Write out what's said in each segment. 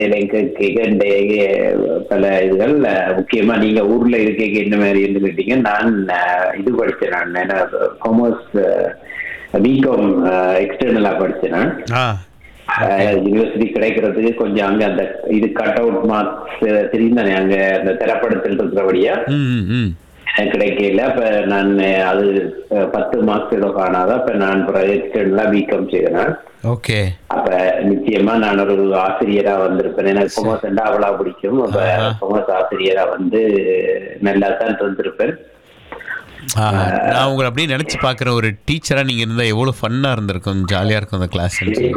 கேட்க பல இதுகள் அஹ், முக்கியமா நீங்க ஊர்ல இருக்க என்ன மாதிரி இருந்து கேட்டீங்க நான் அஹ், இது படிச்சேன் நான் என்ன காமர்ஸ் பிகாம் எக்ஸ்டர்னலா படிச்சேன் நான் ஆ யூனிவர்சிட்டி கிடைக்கிறதுக்கு கொஞ்சம் அங்க அந்த இது கட் அவுட் மார்க்ஸ் தெரியும் தானே அங்க அந்த திரைப்படத்தில் இருக்கிறபடியா ம் ம், ம் எனக்கு கிடைக்கல அப்ப நான் அது அஹ், பத்து மார்க்ஸ் ஏதோ காணாத அப்ப நான் எக்ஸ்டர்னலா பிகாம் செய்தேன் ஓகே அப்ப நிச்சயமா நான் ஒரு ஆசிரியரா வந்திருப்பேன் எனக்கு கொமர்ஸ் அவ்வளவு பிடிக்கும் அப்ப ஆஹா. கொமர்ஸ் ஆசிரியரா வந்து நல்லா தான் இருந்திருப்பேன் ஆ, நான் உங்களை அப்படியே நினைச்சு பார்க்குற ஒரு டீச்சரா நீங்க இருந்தா எவ்வளவு ஃபன்னா இருந்திருக்கும் ஜாலியா இருக்கும் அந்த கிளாஸ்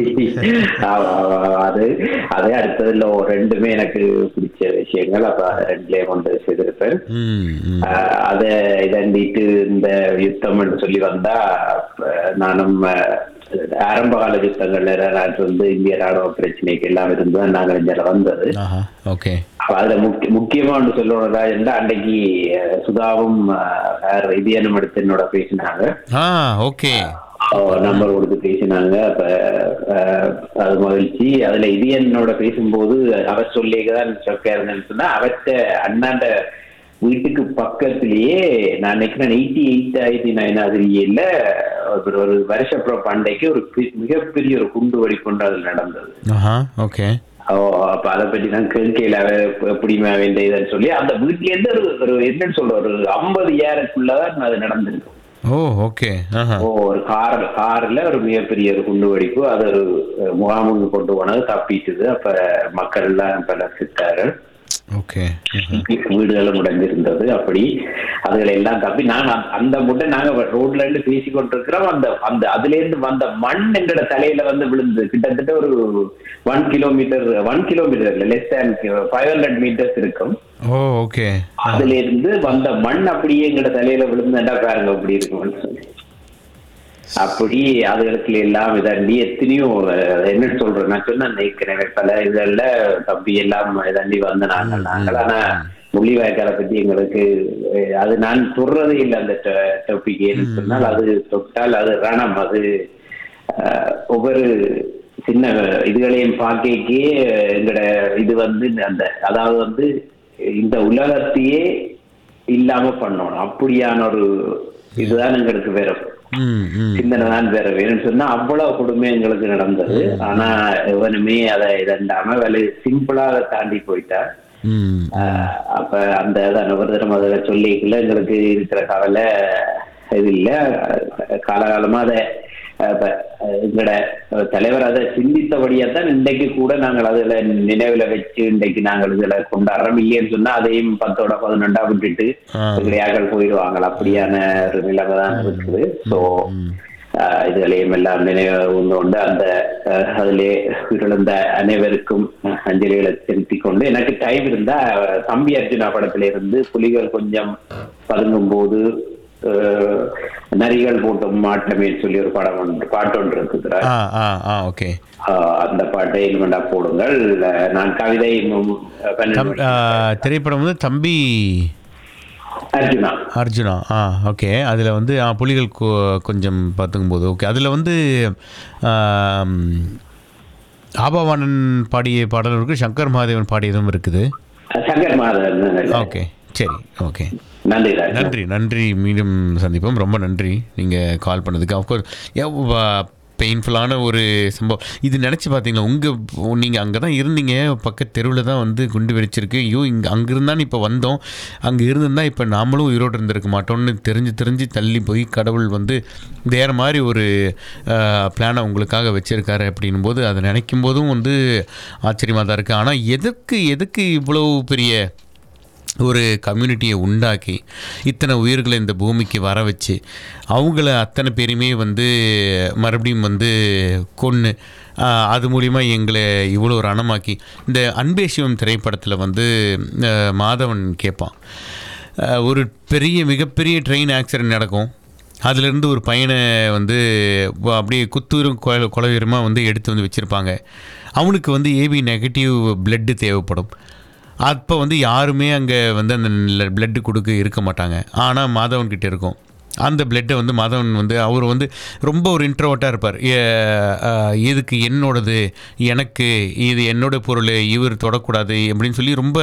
ஆமா, ஆமா, அது அது அடுத்ததுல ஒரு ரெண்டுமே எனக்கு பிடிச்ச விஷயங்கள் அப்ப அதை ரெண்டுலயே கொண்டு செய்திருப்பேன் ம் ம் ஆஹ் அத இதண்டிட்டு இந்த யுத்தம் என்று சொல்லி வந்தா அப்ப நானும் ஆஹ், ஆரம்ப கால யுத்தங்கள்ல நான் வந்து இந்திய ராணுவ பிரச்சனைக்கு எல்லாம் இருந்து தான் நாங்கள் இதில் வந்தது ஆஹா ஓகே அப்ப அதுல முக்கிய முக்கியமா ஒன்று சொல்லணும்னா இருந்தா அன்னைக்கு அஹ், சுதாவும் அஹ், இதயனும் எடுத்து என்னோட பேசினாங்க ஆ ஓகே நம்பர் கொடுத்து பேசினாங்க அப்ப அஹ், அது மகிழ்ச்சி அதுல இதயனோட பேசும்போது அவர் சொல்லிதான் சொக்கா இருந்தேன்னு சொன்னா அவற்ற அண்ணாண்ட வீட்டுக்கு பக்கத்திலேயே நான் நினைக்கிறேன் எயிட்டி எயிட் ஆயிரத்தி நைன் அதிரியில ஒரு ஒரு வருஷப்புறம் பண்டைக்கு ஒரு பி- மிகப்பெரிய ஒரு குண்டு வெடிப்புண்டு அதில் நடந்தது ஆஹா ஓகே ஓ அப்ப அதை பத்தி தான் கேட்கல எப்படிமா வேண்டியதுன்னு சொல்லி அந்த வீட்ல இருந்து ஒரு ஒரு என்னன்னு சொல்ற ஒரு ஐம்பது ஏருக்குள்ளதான் அது நடந்திருக்கும் ஓ ஓகே ஆஹா ஓ ஒரு கார் கார்ல ஒரு மிகப்பெரிய ஒரு குண்டு வெடிப்பு அது ஒரு அஹ், முகாமுக்கு கொண்டு போனது தப்பிட்டுது அப்ப மக்கள் எல்லாம் பல சித்தார்கள் ஓகே வீடுகளும் உடைஞ்சிருந்தது அப்படி அதுகளை எல்லாம் தப்பி நாங்க அந்த- அந்த முட்டை நாங்க ரோட்ல இருந்து பேசி கொண்டிருக்கிறோம் அந்த அந்த அதுல இருந்து வந்த மண் எங்கட தலையில வந்து விழுந்து கிட்டத்தட்ட ஒரு one kilometre one kilometre less than five hundred metres இருக்கும் ஓ ஓகே அதுல இருந்து வந்த மண் அப்படியே எங்கட தலையில விழுந்துட்டா பாருங்க அப்படி இருக்கும்னு சொல்லி அப்படி அதுகளுக்கு எல்லாம் இதாண்டி எத்தனையோ அஹ், என்ன சொல்றேன் நான் சொன்ன நினைக்கிறேன் பல இதழ்ல தம்பி எல்லாம் இதாண்டி வந்த நாங்கள் நாங்கள் ஆனா முள்ளிவாய்க்காலை பத்தி எங்களுக்கு அஹ், அது நான் சொல்றதே இல்லை அந்த டாபிக் ஏன்னு சொன்னால் அது தொட்டால் அது ரணம் அது அஹ், ஒவ்வொரு சின்ன இதுகளையும் பார்க்கே எங்கட இது வந்து அந்த அதாவது வந்து இந்த உலகத்தையே இல்லாம பண்ணணும் அப்படியான ஒரு இதுதான் எங்களுக்கு வேற ம் ம் சிந்தனை தான் வேற வேணும்னு சொன்னா அவ்வளவு கொடுமை எங்களுக்கு நடந்தது ஆனா எவனுமே அதை இதண்டாம வேலை சிம்பிளா அதை தாண்டி போயிட்டா ம் ஆஹ் அப்ப அந்த அனுபவம் அதை சொல்லிக்கல எங்களுக்கு இருக்கிற கவலை இது இல்ல அஹ் காலகாலமா அதை அஹ் இப்ப, அஹ் எங்கட தலைவர் அதை சிந்தித்தபடியா தான் இன்றைக்கு கூட நாங்கள் அதுல நினைவுல வச்சு இன்றைக்கு நாங்கள் இதுல கொண்டாடுறோம் இல்லைன்னு சொன்னா அதையும் பத்தோட பதினொண்டா விட்டுட்டு ஆ. கிடையாக்கள் போயிடுவாங்க அப்படியான ஒரு நிலைமை தான் இருக்குது சோ இதுகளையும் எல்லாம் நினைவு கொண்டு அந்த அஹ், அதிலே உயிரிழந்த அனைவருக்கும் அஞ்சலிகளை செலுத்திக் கொண்டு எனக்கு டைம் இருந்தா அஹ், தம்பி அர்ஜுனா படத்துல இருந்து புலிகள் கொஞ்சம் பதுங்கும் போது அஹ், நரிகள் போட்டும் மாட்டமேன்னு சொல்லி ஒரு படம் ஒன்று பாட்டு ஒன்று இருக்குது ஆ ஆ ஆ ஓகே ஆஹ் அந்த பாட்டை இனிமேண்டா போடுங்கள் அஹ், நான் கவிதை இன்னும் பன்னெண்டு தம் ஆ, திரைப்படம் வந்து தம்பி அர்ஜுனா அர்ஜுனா ஆ ஓகே அதில் வந்து ஆ, புலிகள் கொ- கொஞ்சம் பார்த்துக்கும்போது ஓகே அதில் வந்து ஆம், ஆபாவாணன் பாடிய பாடலும் இருக்குது சங்கர் மகாதேவன் பாடியதும் இருக்குது சங்கர் மாதவன் ஓகே சரி ஓகே நன்றி ராஜ் நன்றி நன்றி மீண்டும் சந்திப்போம் ரொம்ப நன்றி நீங்கள் கால் பண்ணதுக்கு அஃப்கோர்ஸ் பெயின்ஃபுல்லான ஒரு சம்பவம் இது நினச்சி பார்த்தீங்களா உங்கள் நீங்கள் அங்கே தான் இருந்தீங்க பக்கத்து தெருவில் தான் வந்து குண்டு வெடிச்சிருக்கு ஐயோ இங்கே அங்கே இருந்தான்னு இப்போ வந்தோம் அங்கே இருந்திருந்தா இப்போ நாமளும் உயிரோடு இருந்திருக்க மாட்டோம்னு தெரிஞ்சு தெரிஞ்சு தள்ளி போய் கடவுள் வந்து வேறு மாதிரி ஒரு பிளானை உங்களுக்காக வச்சுருக்காரு அப்படின்னும் போது அதை நினைக்கும் போதும் வந்து ஆச்சரியமாக தான் இருக்குது ஆனால் எதுக்கு எதுக்கு இவ்வளோ பெரிய ஒரு கம்யூனிட்டியை உண்டாக்கி இத்தனை உயிர்களை இந்த பூமிக்கு வர வச்சு அவங்கள அத்தனை பேருமே வந்து மறுபடியும் வந்து கொன்று அது மூலிமா எங்களை இவ்வளோ ரணமாக்கி இந்த அன்பே சிவம் திரைப்படத்தில் வந்து அஹ், மாதவன் கேட்பான் அஹ், ஒரு பெரிய மிகப்பெரிய ட்ரெயின் ஆக்சிடென்ட் நடக்கும் அதுலேருந்து ஒரு பையனை வந்து வ- அப்படியே குத்தூரும் கொல கொலவீரமாக வந்து எடுத்து வந்து வச்சுருப்பாங்க அவனுக்கு வந்து ஏபி நெகட்டிவ் பிளட்டு தேவைப்படும் அப்போ வந்து யாருமே அங்கே வந்து அந்த பிளட்டு கொடுக்க இருக்க மாட்டாங்க ஆனால் மாதவன் கிட்ட இருக்கும் அந்த பிளட்டை வந்து மதன் வந்து அவர் வந்து ரொம்ப ஒரு இன்ட்ரோவர்ட்டாக இருப்பார் எ- அஹ், இதுக்கு என்னோடது எனக்கு இது என்னோட பொருள் இவர் தொடக்கூடாது அப்படின்னு சொல்லி ரொம்ப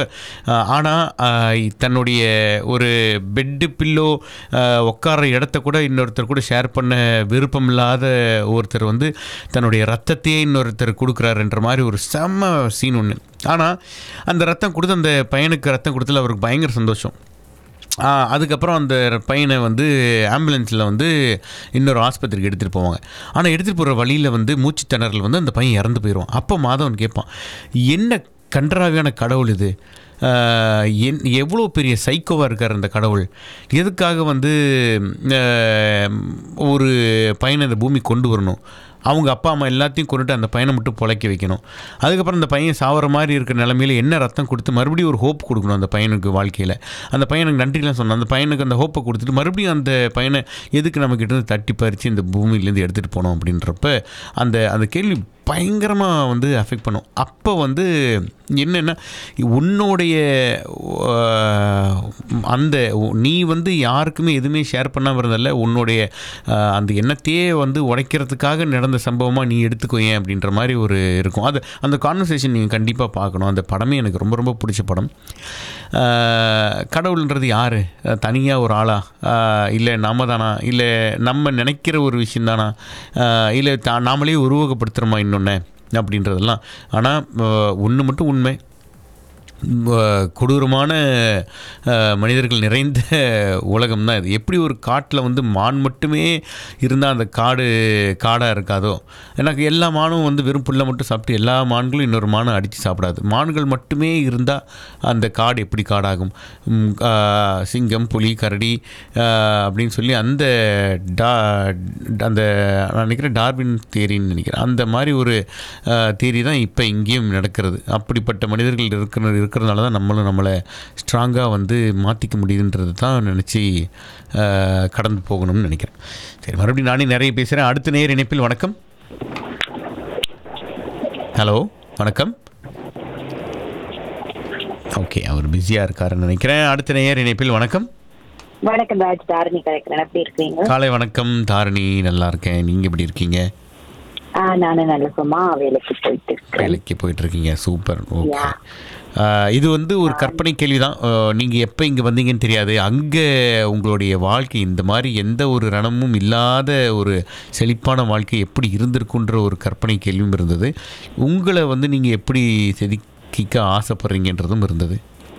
ஆனால் தன்னுடைய ஒரு பெட்டு பில்லோ உட்கார இடத்த கூட இன்னொருத்தர் கூட ஷேர் பண்ண விருப்பம் இல்லாத ஒருத்தர் வந்து தன்னுடைய ரத்தத்தையே இன்னொருத்தர் கொடுக்குறாருன்ற மாதிரி ஒரு செம்ம சீன் ஒன்று ஆனால் அந்த ரத்தம் கொடுத்து அந்த பையனுக்கு ரத்தம் கொடுத்தல அவருக்கு பயங்கர சந்தோஷம் ஆ, அதுக்கப்புறம் அந்த பையனை வந்து ஆம்புலன்ஸில் வந்து இன்னொரு ஆஸ்பத்திரிக்கு எடுத்துகிட்டு போவாங்க ஆனால் எடுத்துகிட்டு போகிற வழியில் வந்து மூச்சு திணறல் வந்து அந்த பையன் இறந்து போயிடுவான் அப்போ மாதவன் கேட்பான் என்ன கன்றாவியான கடவுள் இது ஆ, என் எவ்வளோ பெரிய சைக்கோவாக இருக்கார் அந்த கடவுள் எதுக்காக வந்து ஆ, ஒரு பையனை இந்த பூமி கொண்டு வரணும் அவங்க அப்பா அம்மா எல்லாத்தையும் கொண்டுட்டு அந்த பையனை மட்டும் பொழைக்க வைக்கணும் அதுக்கப்புறம் அந்த பையன் சாவர மாதிரி இருக்கிற நிலமையில என்ன ரத்தம் கொடுத்து மறுபடியும் ஒரு ஹோப் கொடுக்கணும் அந்த பையனுக்கு வாழ்க்கையில் அந்த பையனுக்கு நன்றிலாம் சொன்னான் அந்த பையனுக்கு அந்த ஹோப்பை கொடுத்துட்டு மறுபடியும் அந்த பையனை எதுக்கு நம்ம கிட்ட இருந்து தட்டி பறித்து இந்த பூமியிலேருந்து எடுத்துகிட்டு போனோம் அப்படின்றப்ப அந்த அந்த கேள்வி பயங்கரமாக வந்து அஃபெக்ட் பண்ணும் அப்போ வந்து என்னென்னா உன்னுடைய ஆஹ், அந்த நீ வந்து யாருக்குமே எதுவுமே ஷேர் பண்ணாமல் இருந்ததில்ல உன்னுடைய ஆஹ், அந்த எண்ணத்தையே வந்து உடைக்கிறதுக்காக நடந்த சம்பவமாக நீ எடுத்துக்கோ ஏன் அப்படின்ற மாதிரி ஒரு இருக்கும் அது அந்த கான்வர்சேஷன் நீங்கள் கண்டிப்பாக பார்க்கணும் அந்த படமே எனக்கு ரொம்ப ரொம்ப பிடிச்ச படம் ஆஹ், கடவுள்ன்றது யார் தனியாக ஒரு ஆளா இல்லை நாம தானா இல்லை நம்ம நினைக்கிற ஒரு விஷயந்தானா இல்லை தா நாமளே உருவகப்படுத்துகிறோமா இன்னொன்று அப்படின்றதெல்லாம் ஆனால் ஒன்று மட்டும் உண்மை அஹ், கொடூரமான அஹ், மனிதர்கள் நிறைந்த உலகம் தான் இது எப்படி ஒரு காட்டில் வந்து மான் மட்டுமே இருந்தால் அந்த காடு காடாக இருக்காதோ எனக்கு எல்லா மானும் வந்து வெறும் புல்லை மட்டும் சாப்பிட்டு எல்லா மான்களும் இன்னொரு மானை அடித்து சாப்பிடாது மான்கள் மட்டுமே இருந்தால் அந்த காடு எப்படி காடாகும் ம், அஹ், சிங்கம் புலி கரடி அஹ், அப்படின்னு சொல்லி அந்த டா அந்த நான் நினைக்கிறேன் டார்வின் தியரின்னு நினைக்கிறேன் அந்த மாதிரி ஒரு தியரி தான் இப்போ இங்கேயும் நடக்கிறது அப்படிப்பட்ட மனிதர்கள் இருக்கிற இருக்கிறதுனால தான் நம்மளும் நம்மளை ஸ்ட்ராங்காக வந்து மாற்றிக்க முடியுதுன்றது தான் நினச்சி கடந்து போகணும்னு நினைக்கிறேன் சரி மறுபடியும் நானே நிறைய பேசுகிறேன் அடுத்த நேர் இணைப்பில் வணக்கம் ஹலோ வணக்கம் ஓகே அவர் பிஸியாக இருக்காருன்னு நினைக்கிறேன் அடுத்த நேர் இணைப்பில் வணக்கம் வணக்கம் ராஜ் தாரணி கலைக்கிறேன் எப்படி இருக்கீங்க காலை வணக்கம் தாரணி நல்லா இருக்கேன் நீங்கள் எப்படி இருக்கீங்க ஆ நானும் நல்ல சும்மா வேலைக்கு போயிட்டு இருக்கேன் வேலைக்கு போயிட்டு இருக்கீங்க சூப்பர் ஓகே Yeah. இது வந்து ஒரு கற்பனை கேள்வி தான் நீங்கள் எப்போ இங்கே வந்தீங்கன்னு தெரியாது அங்கே உங்களுடைய வாழ்க்கை இந்த மாதிரி எந்த ஒரு ரணமும் இல்லாத ஒரு செழிப்பான வாழ்க்கை எப்படி இருந்திருக்குன்ற ஒரு கற்பனை கேள்வியும் இருந்தது உங்களை வந்து நீங்கள் எப்படி செதுக்கிக்க ஆசைப்படுறீங்கன்றதும் இருந்தது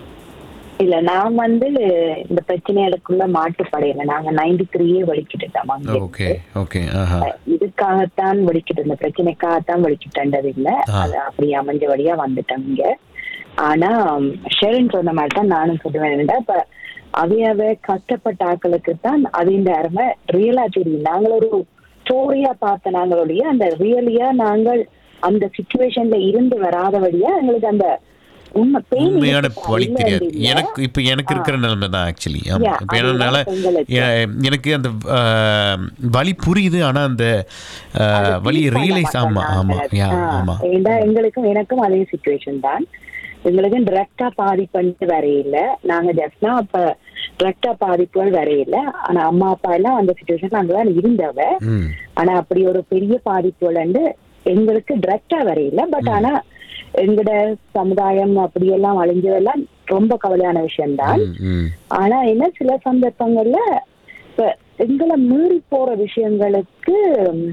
இல்ல நான் வந்து இந்த பிரச்சனைகளுக்குள்ள மாட்டுப்படையில நாங்க நைன்டி த்ரீயே வலிக்கிட்டுட்டோம் அங்க ஓகே ஓகே ஆஹா இதுக்காகத்தான் வலிக்கிட்டு இந்த பிரச்சனைக்காகத்தான் வலிக்கிட்டது இல்ல ஆ. அது அப்படி அமைஞ்ச வழியா வந்துட்டோம் இங்க ஆனா ஷெரின் சொன்ன மாதிரி தான் நானும் சொல்லுவேன் என்னடா இப்ப அவையவ கஷ்டப்பட்ட ஆட்களுக்கு தான் அதின் அருமை ரியலா தெரியும் நாங்கள் ஒரு ஸ்டோரியா பார்த்த நாங்களுடைய அந்த ரியலியா நாங்கள் அந்த சுச்சுவேஷன்ல இருந்து வராதபடியா எங்களுக்கு அந்த உண்மை pain உண்மையான இருக்கு. வழி இல்ல தெரியாது இல்ல. எனக்கு இப்போ எனக்கு இருக்கிற நிலைமை தான் ஆக்சுவலி ஆமாம் Yeah, இப்போ என்னால் அதுதான் உங்களுக்கு. எனக்கு அந்த ஆஹ், வலி புரியுது ஆனால் அந்த ஆஹ், வலி feel பண்ண ரியலைஸ் ஆமாம் மாட்டோம் ஆமாம் நாங்க. யா ஆ, ஆமாம் ஏண்டா எங்களுக்கும் எனக்கும் அதே சுச்சுவேஷன் தான் எங்களுக்கும் டிரெக்டா பாதிப்பு வரையில நாங்க ஜஸ்ட்னா அப்ப டிரெக்டா பாதிப்புகள் வரையில ஆனா அம்மா அப்பா எல்லாம் அந்த சுச்சுவேஷன் அங்கதான் இருந்தவ ம் ஆனா அப்படி ஒரு பெரிய பாதிப்புகள் வந்து எங்களுக்கு டிரெக்டா வரையில பட் ஆனா எங்கட சமுதாயம் அப்படியெல்லாம் அழிஞ்சதெல்லாம் ரொம்ப கவலையான விஷயம்தான் ம், ம் ஆனா என்ன சில சந்தர்ப்பங்கள்ல இப்ப எங்களை மீறி போற விஷயங்களுக்கு ம்,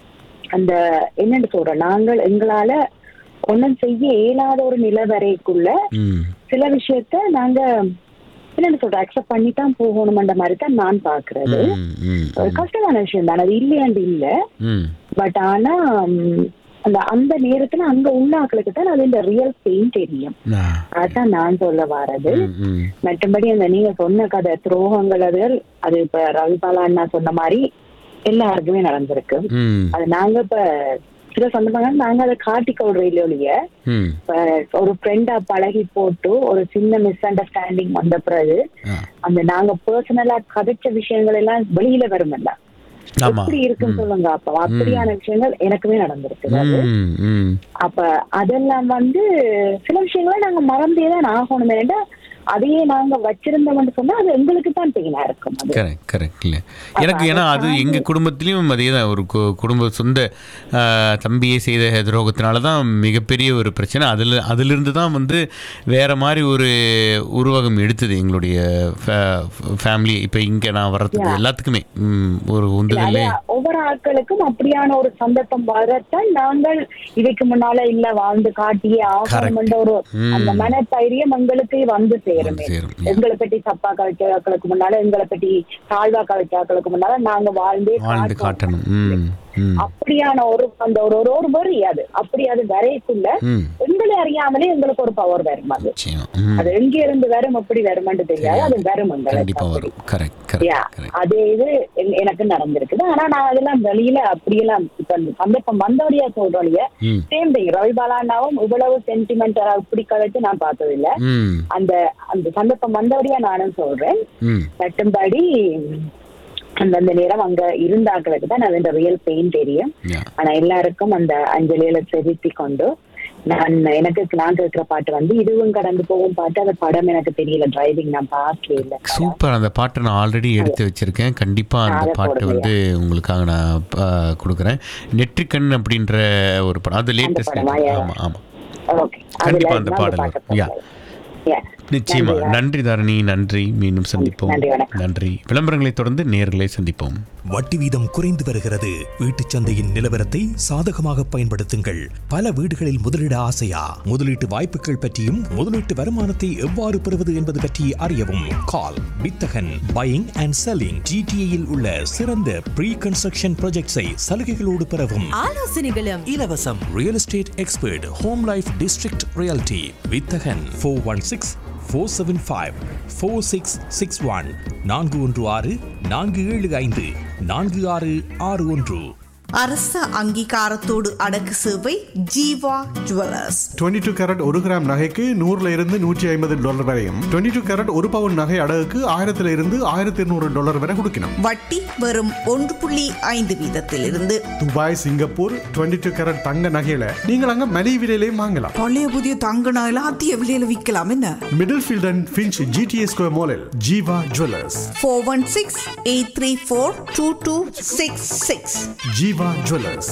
அந்த என்னன்னு சொல்றோம் நாங்கள் எங்களால ஒண்ணும் செய்ய இயலாத ஒரு நிலை வரைக்குள்ள ம் சில விஷயத்த நாங்க என்னன்னு சொல்றோம் அக்செப்ட் பண்ணித்தான் போகணும்ன்ற மாதிரி தான் நான் பாக்குறது ம், ம், ஒரு கஷ்டமான விஷயம் தான் அது இல்லையாண்டு இல்ல ம் பட் ஆனா ம், அந்த அந்த நேரத்துல அங்க உள்ள ஆக்களுக்கு தான் அது இந்த ரியல் பெயின் தெரியும் ஆ, அதான் நான் சொல்ல வாரது ம், ம் மற்றபடி அந்த நீங்க சொன்ன கதை துரோகங்கள் அது அது இப்ப ரவிபாலா அண்ணா சொன்ன மாதிரி எல்லாருக்குமே நடந்திருக்கு ம் அது நாங்க இப்ப சில சந்தர்ப்பங்கள் நாங்க அதை காட்டிக்கொள்ற இல்லையொழிய ம் இப்ப ஒரு ஃப்ரெண்டா பழகி போட்டு ஒரு சின்ன மிஸ் அண்டர்ஸ்டாண்டிங் வந்த பிறகு ஆ அந்த நாங்க பர்சனலா கதைச்ச விஷயங்கள் எல்லாம் வெளியில வருமல்ல ஆமா எப்படி இருக்குன்னு சொல்லுங்க அப்ப அப்படியான விஷயங்கள் எனக்குமே நடந்திருக்கு அது. ம் ம் அப்ப அதெல்லாம் வந்து சில விஷயங்களை நாங்க மறந்தே தான் ஆகணும் ஏன்னா அதையே நாங்க வச்சிருந்தோம்னு சொன்னா அது எங்களுக்கு தான் பெயினா இருக்கும் அது கரெக்ட் கரெக்ட் இல்லை எனக்கு ஏன்னா அது எங்கள் குடும்பத்துலேயும் அதே தான் ஒரு கு- குடும்ப சொந்த ஆ, தம்பியை செய்த துரோகத்தினால தான் மிகப்பெரிய ஒரு பிரச்சனை அதில் அதிலிருந்து தான் வந்து வேற மாதிரி ஒரு உருவகம் எடுத்தது எங்களுடைய ஃபேமிலி இப்போ இங்கே நான் வர்றதுக்கு எல்லாத்துக்குமே ம், ஒரு உந்துதலே நிறைய- ஒவ்வொரு ஆட்களுக்கும் அப்படியான ஒரு சந்தர்ப்பம் வரத்தான் நாங்கள் இதுக்கு முன்னால இல்ல வாழ்ந்து காட்டியே ஆகணும்ன்ற ஒரு ம். அந்த மனதைரியம் எங்களுக்கு வந்து சேருமே வந்து சேரும். எங்களை பற்றி தப்பா கழிச்சாக்களுக்கு முன்னால எங்களை பற்றி தாழ்வா கழிச்சாக்களுக்கு முன்னால நாங்க வாழ்ந்தே வாழ்ந்து காட்டணும். காட்டணும் ம் ம் அப்படியான ஒரு அந்த ஒரு ஒரு ஒரு வரி அது அப்படி அது வரைக்குள்ள ம் எங்களை அறியாமலே எங்களுக்கு ஒரு பவர் வரும் அது நிச்சயம் ம் அது எங்க இருந்து வரும் எப்படி வருமான்னு தெரியாது அது வரும் கண்டிப்பாக எங்களுக்கு வரும் கரெக்ட் Yeah, கரெக்ட் கரெக்ட் அதே இது எ- எனக்கு நடந்திருக்குது ஆனா நான் அதெல்லாம் வெளியில அப்படியெல்லாம் இப்ப இந்த சந்தர்ப்பம் வந்தவரையா சொல்றோம் ம் சேம் திங் ரவி பாலானாவும் இவ்வளவு சென்டிமெண்டா இப்படி கழிச்சு நான் பார்த்தது இல்ல ம் அந்த அந்த சந்தர்ப்பம் வந்தவரையா நானும் சொல்றேன் ம் மற்றும்படி அந்தந்த நேரம் அங்க இருந்தாக்களுக்கு தான் அது ரியல் பெயின் தெரியும் யா ஆனா எல்லாருக்கும் அந்த அஞ்சலியில செலுத்தி கொண்டு நான் எனக்கு நான் கேட்கிற பாட்டு வந்து இதுவும் கடந்து போகும் பாட்டு அந்த படம் எனக்கு தெரியல டிரைவிங் நான் பார்க்கவே இல்லை சூப்பர் அந்த பாட்டை நான் ஆல்ரெடி எடுத்து வச்சிருக்கேன் கண்டிப்பாக அந்த அதை பாட்டு போடுங்க. வந்து உங்களுக்காக நான் ஆ, கொடுக்குறேன் நெற்றிக்கண் அப்படின்ற ஒரு படம் அது லேட்டஸ்ட் படமா? Yeah. ஆமாம் ஆமாம் ஓகே கண்டிப்பா அந்த பாடல் வரும். Yeah. Yeah. நிச்சயமா நன்றி தாரணி நன்றி மீண்டும் சந்திப்போம் நன்றி, வணக்கம். நன்றி விளம்பரங்களை தொடர்ந்து நேர்களை சந்திப்போம் வட்டி வீதம் குறைந்து வருகிறது வீட்டுச் சந்தையின் நிலவரத்தை சாதகமாக பயன்படுத்துங்கள் பல வீடுகளில் முதலீட ஆசையா முதலீட்டு வாய்ப்புகள் பற்றியும் முதலீட்டு வருமானத்தை எவ்வாறு பெறுவது என்பது பற்றி அறியவும் கால் வித்தகன் பையிங் அண்ட் செல்லிங் ஜிடிஏயில் உள்ள சிறந்த ப்ரீ கன்ஸ்ட்ரக்ஷன் ப்ராஜெக்ட்ஸை சலுகைகளோடு பெறவும் ஆலோசனைகளும் இலவசம் real estate expert home life district reality Vithagan four one six four seven five four six six one நான்கு ஒன்று ஆறு நான்கு ஏழு ஐந்து நான்கு ஆறு ஆறு ஒன்று அரச அங்கீகாரத்தோடு அடக்கு சேவை ஜீவா ஜுவல்லர்ஸ் 22 டூ கேரட் ஒரு கிராம் நகைக்கு நூறுல இருந்து நூற்றி ஐம்பது டாலர் வரையும் 22 டூ கேரட் ஒரு பவுன் நகை அடகுக்கு ஆயிரத்துல இருந்து ஆயிரத்தி இருநூறு டாலர் வரை கொடுக்கணும் வட்டி வெறும் ஒன்று புள்ளி ஐந்து வீதத்திலிருந்து துபாய் சிங்கப்பூர் 22 டூ கேரட் தங்க நகையில நீங்கள் அங்க மலிவு விலையிலையும் வாங்கலாம் பழைய புதிய தங்க நகைலாம் அதிக விலையில விற்கலாம் என்ன Middlefield and Finch GTA Square மாலில் Jeeva jewellers four one six eight three four two two six six Jeeva jewellers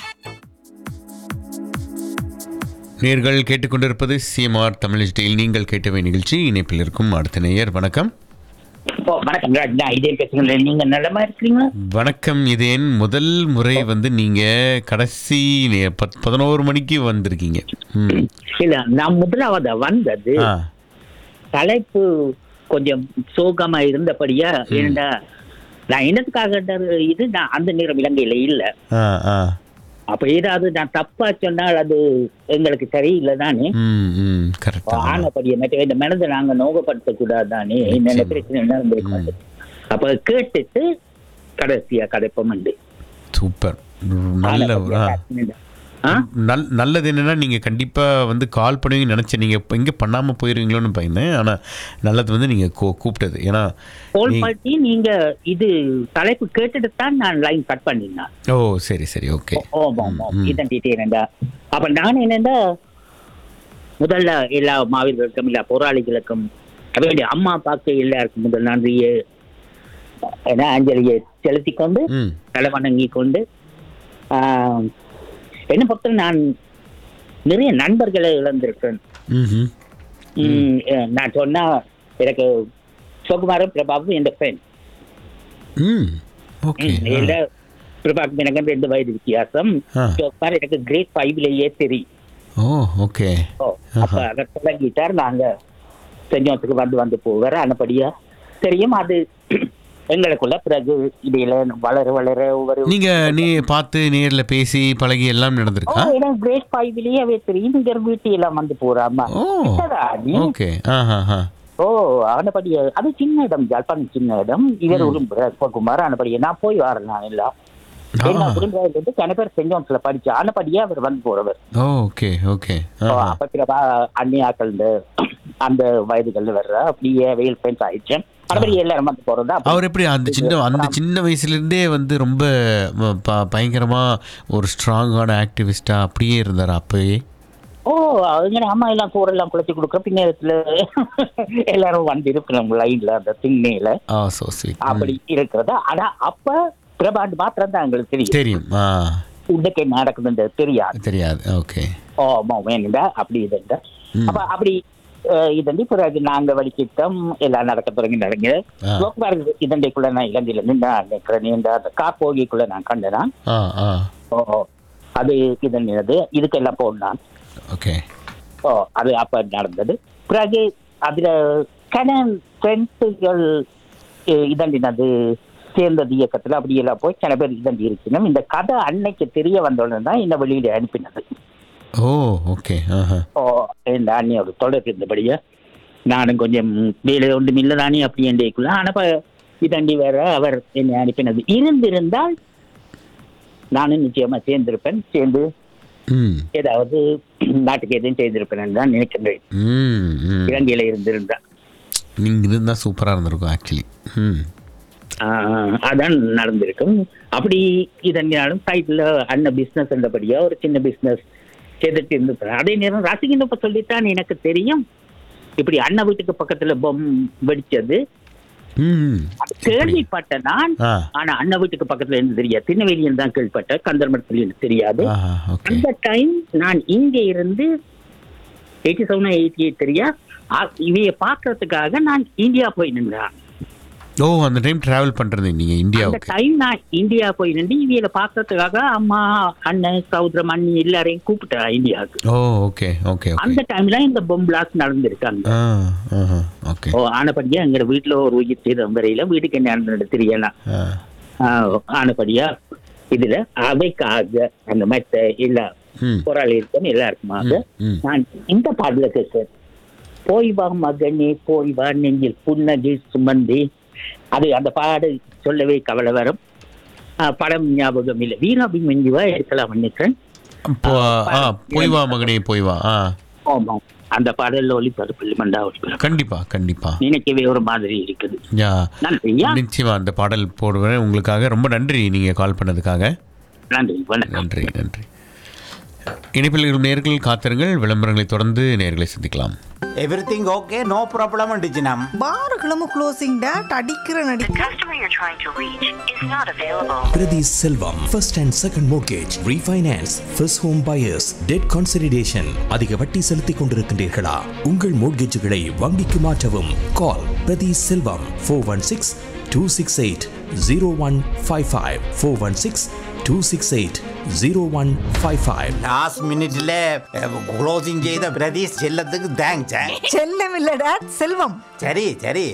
நேர்கள் கேட்டுக்கொண்டிருப்பது சிஎம்ஆர் தமிழ் ஸ்டைல் நீங்கள் கேட்டவை நிகழ்ச்சி இணைப்பில் இருக்கும் அடுத்த நேயர் வணக்கம் ஓ வணக்கம் ராஜ் நான் இதே பேசுகிறேன் நீங்க நலமா இருக்கிறீங்களா வணக்கம் இது என் முதல் முறை வந்து நீங்க கடைசி நே- பத்- பதினோரு மணிக்கு வந்திருக்கீங்க ம் இல்ல நான் முதலாவது வந்தது ஆ தலைப்பு கொஞ்சம் சோகமா இருந்தபடியா ஏண்டா நான் என்னத்துக்காக இது நான் அந்த நேரம் இலங்கையில இல்ல ஆ ஆ அப்ப ஏதாவது நான் தப்பா சொன்னால் அது எங்களுக்கு சரியில்லை தானே ம் ம் கரெக்டாக ஆனபடியா மற்ற இந்த மனதை நாங்க நோகப்படுத்த கூடாது தானே என்னென்ன பிரச்சனை நடந்திருக்கும் அப்ப கேட்டுட்டு கடைசியா கதைப்பம் உண்டு சூப்பர் நல்ல ஆ ஆ நல் நல்லது என்னன்னா நீங்கள் கண்டிப்பாக வந்து கால் பண்ணுவீங்கன்னு நினச்சேன் நீங்கள் இப்போ எங்கே பண்ணாமல் போயிருவீங்களோன்னு பயந்தேன் ஆனால் நல்லது வந்து நீங்கள் கூ கூப்பிட்டது ஏன்னா கால் நீ- பண்ணி நீங்க இது தலைப்பு கேட்டுட்டு தான் நான் லைன் கட் பண்ணினேன் ஓ சரி சரி ஓகே ஆமா ஆமா ம். இதன் டீட்டெயில் அப்ப நான் என்னண்டா முதல்ல எல்லா மாவீரர்களுக்கும் எல்லா போராளிகளுக்கும் வேண்டிய அம்மா அப்பாக்கு எல்லாருக்கும் முதல் நன்றியை ஏன்னா அஞ்சலியை செலுத்தி கொண்டு ம் தலை வணங்கி கொண்டு ஆஹ், என்னை பொறுத்த நான் நிறைய நண்பர்களை இழந்திருக்கேன் ம் ம், நான் சொன்னா எனக்கு சுகுமாரும் பிரபாவும் என் ஃப்ரெண்ட் ம் ஓகே இல்ல பிரபாக்கு எனக்கு ரெண்டு வயது வித்தியாசம் ஆ. சுகுமார் எனக்கு கிரேட் ஃபைவ்லயே தெரியும் ஓ ஓகே ஓ, அப்ப அதை தொடங்கிட்டார் நாங்க செஞ்சோத்துக்கு வந்து வந்து போவார் அனப்படியா தெரியும் அது எங்களுக்குள்ள பிறகு இடையில வளர வளர ஒவ்வொரு நீங்கள் நீ பார்த்து நேரில் பேசி பழகி எல்லாம் ஓ, நடந்திருக்கா எனக்கு கிரேட் ஃபைவ்லயே அவே தெரியும் இங்க வீட்டு எல்லாம் வந்து போறாமா ஓ கிட்டதா நீ? ஓகே ஆ ஹா ஹா ஓ ஆனபடியா அது சின்ன இடம் ஜாழ்ப்பாணம் சின்ன இடம் இவர் ஒரு குமார் ஆனபடியா நான் போய் வரேன் நான் எல்லாம் ஆ. என்ன குடும்பம் கன பேர் செஞ்சோன்ஸ்ல படிச்சு ஆனபடியா அவர் வந்து போறவர் ஓ ஓகே ஓகே ஆ ஓ, ஹா அப்ப பிறகு அந்நியாக்கள் அந்த வயதுகள்ல வர்ற அப்படியே வெயில் ஃப்ரெண்ட்ஸ் ஆயிடுச்சு மறுபடியும் எல்லாரும் வந்து போறதா அவர் எப்படி அந்த சின்ன அந்த சின்ன வயசுலேருந்தே வந்து ரொம்ப ம- ப- பயங்கரமா ஒரு ஸ்ட்ராங்கான ஆக்டிவிஸ்டா அப்படியே இருந்தார் அப்பயே ஓ எங்க அம்மா எல்லாம் சோறெல்லாம் குழச்சி கொடுக்குற பின்னேரத்துல எல்லாரும் வந்து இருக்கிறோம் லைன்ல அந்த திண்ணையில ஆ சோ ஸ்வீட் அப்படி இருக்கிறது ஆனா அப்ப பிரபாண்ட் மாத்திரம் தான் எங்களுக்கு தெரியும் தெரியும் ஆ உள்ளுக்கு என்ன நடக்குதுன்னு தெரியாது தெரியாது ஓகே ஓ அம்மா வேணுண்டா அப்படி இதுண்டா ம். அப்ப அப்படி அஹ், இதண்டி பிறகு நாங்க வலிக்கிட்டோம் எல்லாம் நடக்க தொடங்கி நடங்க ஆ. லோக்பாரத் இதண்டைக்குள்ள நான் இலங்கையில நின்று நிற்கிறேன் நீண்ட அந்த காப்போகிக்குள்ள நான் கண்டனா ஆ ஆ ஓ ஓ. அது இதண்டினது இதுக்கெல்லாம் போனான் ஓகே ஓ அது அப்ப நடந்தது பிறகு அதுல கடன் ஃப்ரெண்ட்ஸுகள் இதண்டினது சேர்ந்தது இயக்கத்துல அப்படி எல்லாம் போய் சில பேர் இதண்டி இருக்கணும் இந்த கதை அன்னைக்கு தெரிய வந்தோடனே தான் இந்த வெளியில அனுப்பினது ஓ ஓகே ஆஹா ஓ இந்த அண்ணியோட தொடர்பு இருந்தபடியா நானும் கொஞ்சம் வேலை ஒன்றும் இல்லதானே அப்படி என்றைக்குள்ள ஆனா இப்ப இதண்டி வேற அவர் என்னை அனுப்பினது இருந்திருந்தால் நானும் நிச்சயமா சேர்ந்திருப்பேன் சேர்ந்து ம் ஏதாவது நாட்டுக்கு எதுவும் செய்திருப்பேன் தான் நினைக்கின்றேன் ம் ம் இலங்கையில இருந்திருந்தா நீங்கள் இருந்தால் சூப்பராக இருந்திருக்கும் ஆக்சுவலி ம் ஆஹ் அதான் நடந்திருக்கும் அப்படி இதனாலும் சைட்ல அண்ணன் பிசினஸ் இருந்தபடியா ஒரு சின்ன பிசினஸ் செய்துட்டு இருந்திருப்பேன் அதே நேரம் ரசிகன் இப்ப சொல்லித்தான் எனக்கு தெரியும் இப்படி அண்ணன் வீட்டுக்கு பக்கத்துல பொம் வெடிச்சது ம் கேள்விப்பட்ட நான் ஆ ஆனா அண்ணன் வீட்டுக்கு பக்கத்துல இருந்து தெரியாது திருநெல்வேலியில் தான் கேள்விப்பட்ட கந்தர்மடத்துல எனக்கு தெரியாது ஆஹா ஓகே அந்த டைம் நான் இங்க இருந்து எயிட்டி செவன் எயிட்டி எயிட் தெரியா ஆ- இவைய பாக்குறதுக்காக நான் இந்தியா போய் நின்றேன் ஓ அந்த டைம் ட்ராவல் பண்ணுறது நீங்கள் அந்த இந்தியாவுக்கு டைம் நான் இந்தியா போய் நின்று இவையில பாக்குறதுக்காக அம்மா அண்ணன் சௌதரம் அண்ணி எல்லாரையும் கூப்பிட்டேன் இந்தியாவுக்கு ஓ ஓகே ஓகே ஓகே அந்த டைம்ல இந்த பொம் பிளாஸ்ட் நடந்திருக்காங்க ஆ ஆஹா ஓகே ஓ ஆனபடியா எங்க வீட்டுல ஒரு உயிர் சேதம் வரையில வீட்டுக்கு என்ன நடந்தது தெரியல ஆ ஆஹ் ஆனபடியா இதுல அவைக்காக அந்த மற்ற எல்லா ம் போராளி இருக்கும் எல்லாருக்குமாக ம் நான் இந்த பாடல கேட்கிறேன் போய் வா மகனே போய் வா நெஞ்சில் புன்னகை சுமந்தி அது அந்த பாடு சொல்லவே கவலை வரும் ஆஹ் படம் ஞாபகம் இல்லை வீராபிமஞ்சுவா இருக்கலாம் நினைக்கிறேன் அப்போ ஆ போய் வா மகனே போய் வா ஆ ஆமாம் அந்த பாடல்ல ஒளிபரப்பு மண்டா ஒளிபரப்பு கண்டிப்பா கண்டிப்பா நினைக்கவே ஒரு மாதிரி இருக்குது யா நன்றியா நிச்சயமா அந்த பாடல் போடுவேன் உங்களுக்காக ரொம்ப நன்றி நீங்க கால் பண்ணதுக்காக நன்றி வணக்கம் நன்றி நன்றி இணைப்பில் இருக்கும் நேர்கள் காத்திருங்கள் விளம்பரங்களை தொடர்ந்து நேர்களை சந்திக்கலாம் எவ்ரிதிங் ஓகே நோ ப்ராப்ளம் டிஜினம் பாருகளும் க்ளோசிங் டேட் அடிக்கிற நடி customer you're trying to reach is not available. Priti Selvam, first and second mortgage, refinance, first home buyers, debt consolidation. அதிக வட்டி செலுத்திக் கொண்டிருக்கின்றீர்களா உங்கள் மோட்கேஜுகளை வங்கிக்கு மாற்றவும் call Prathi Selvam four one six two six eight zero one five five four one six two six eight zero one five five last மினிட்ல closing செய்த பிரதீஷ் செல்லத்துக்கு thanks செல்லம் இல்ல டேட் செல்வம் சரி சரி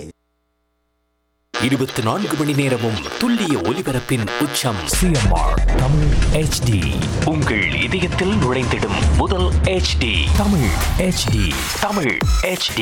இருபத்தி நான்கு மணி நேரமும் துல்லிய ஒலிபரப்பின் உச்சம் சிஎம்ஆர் தமிழ் ஹெச்டி உங்கள் இதயத்தில் நுழைந்திடும் முதல் HD Tamil HD Tamil HD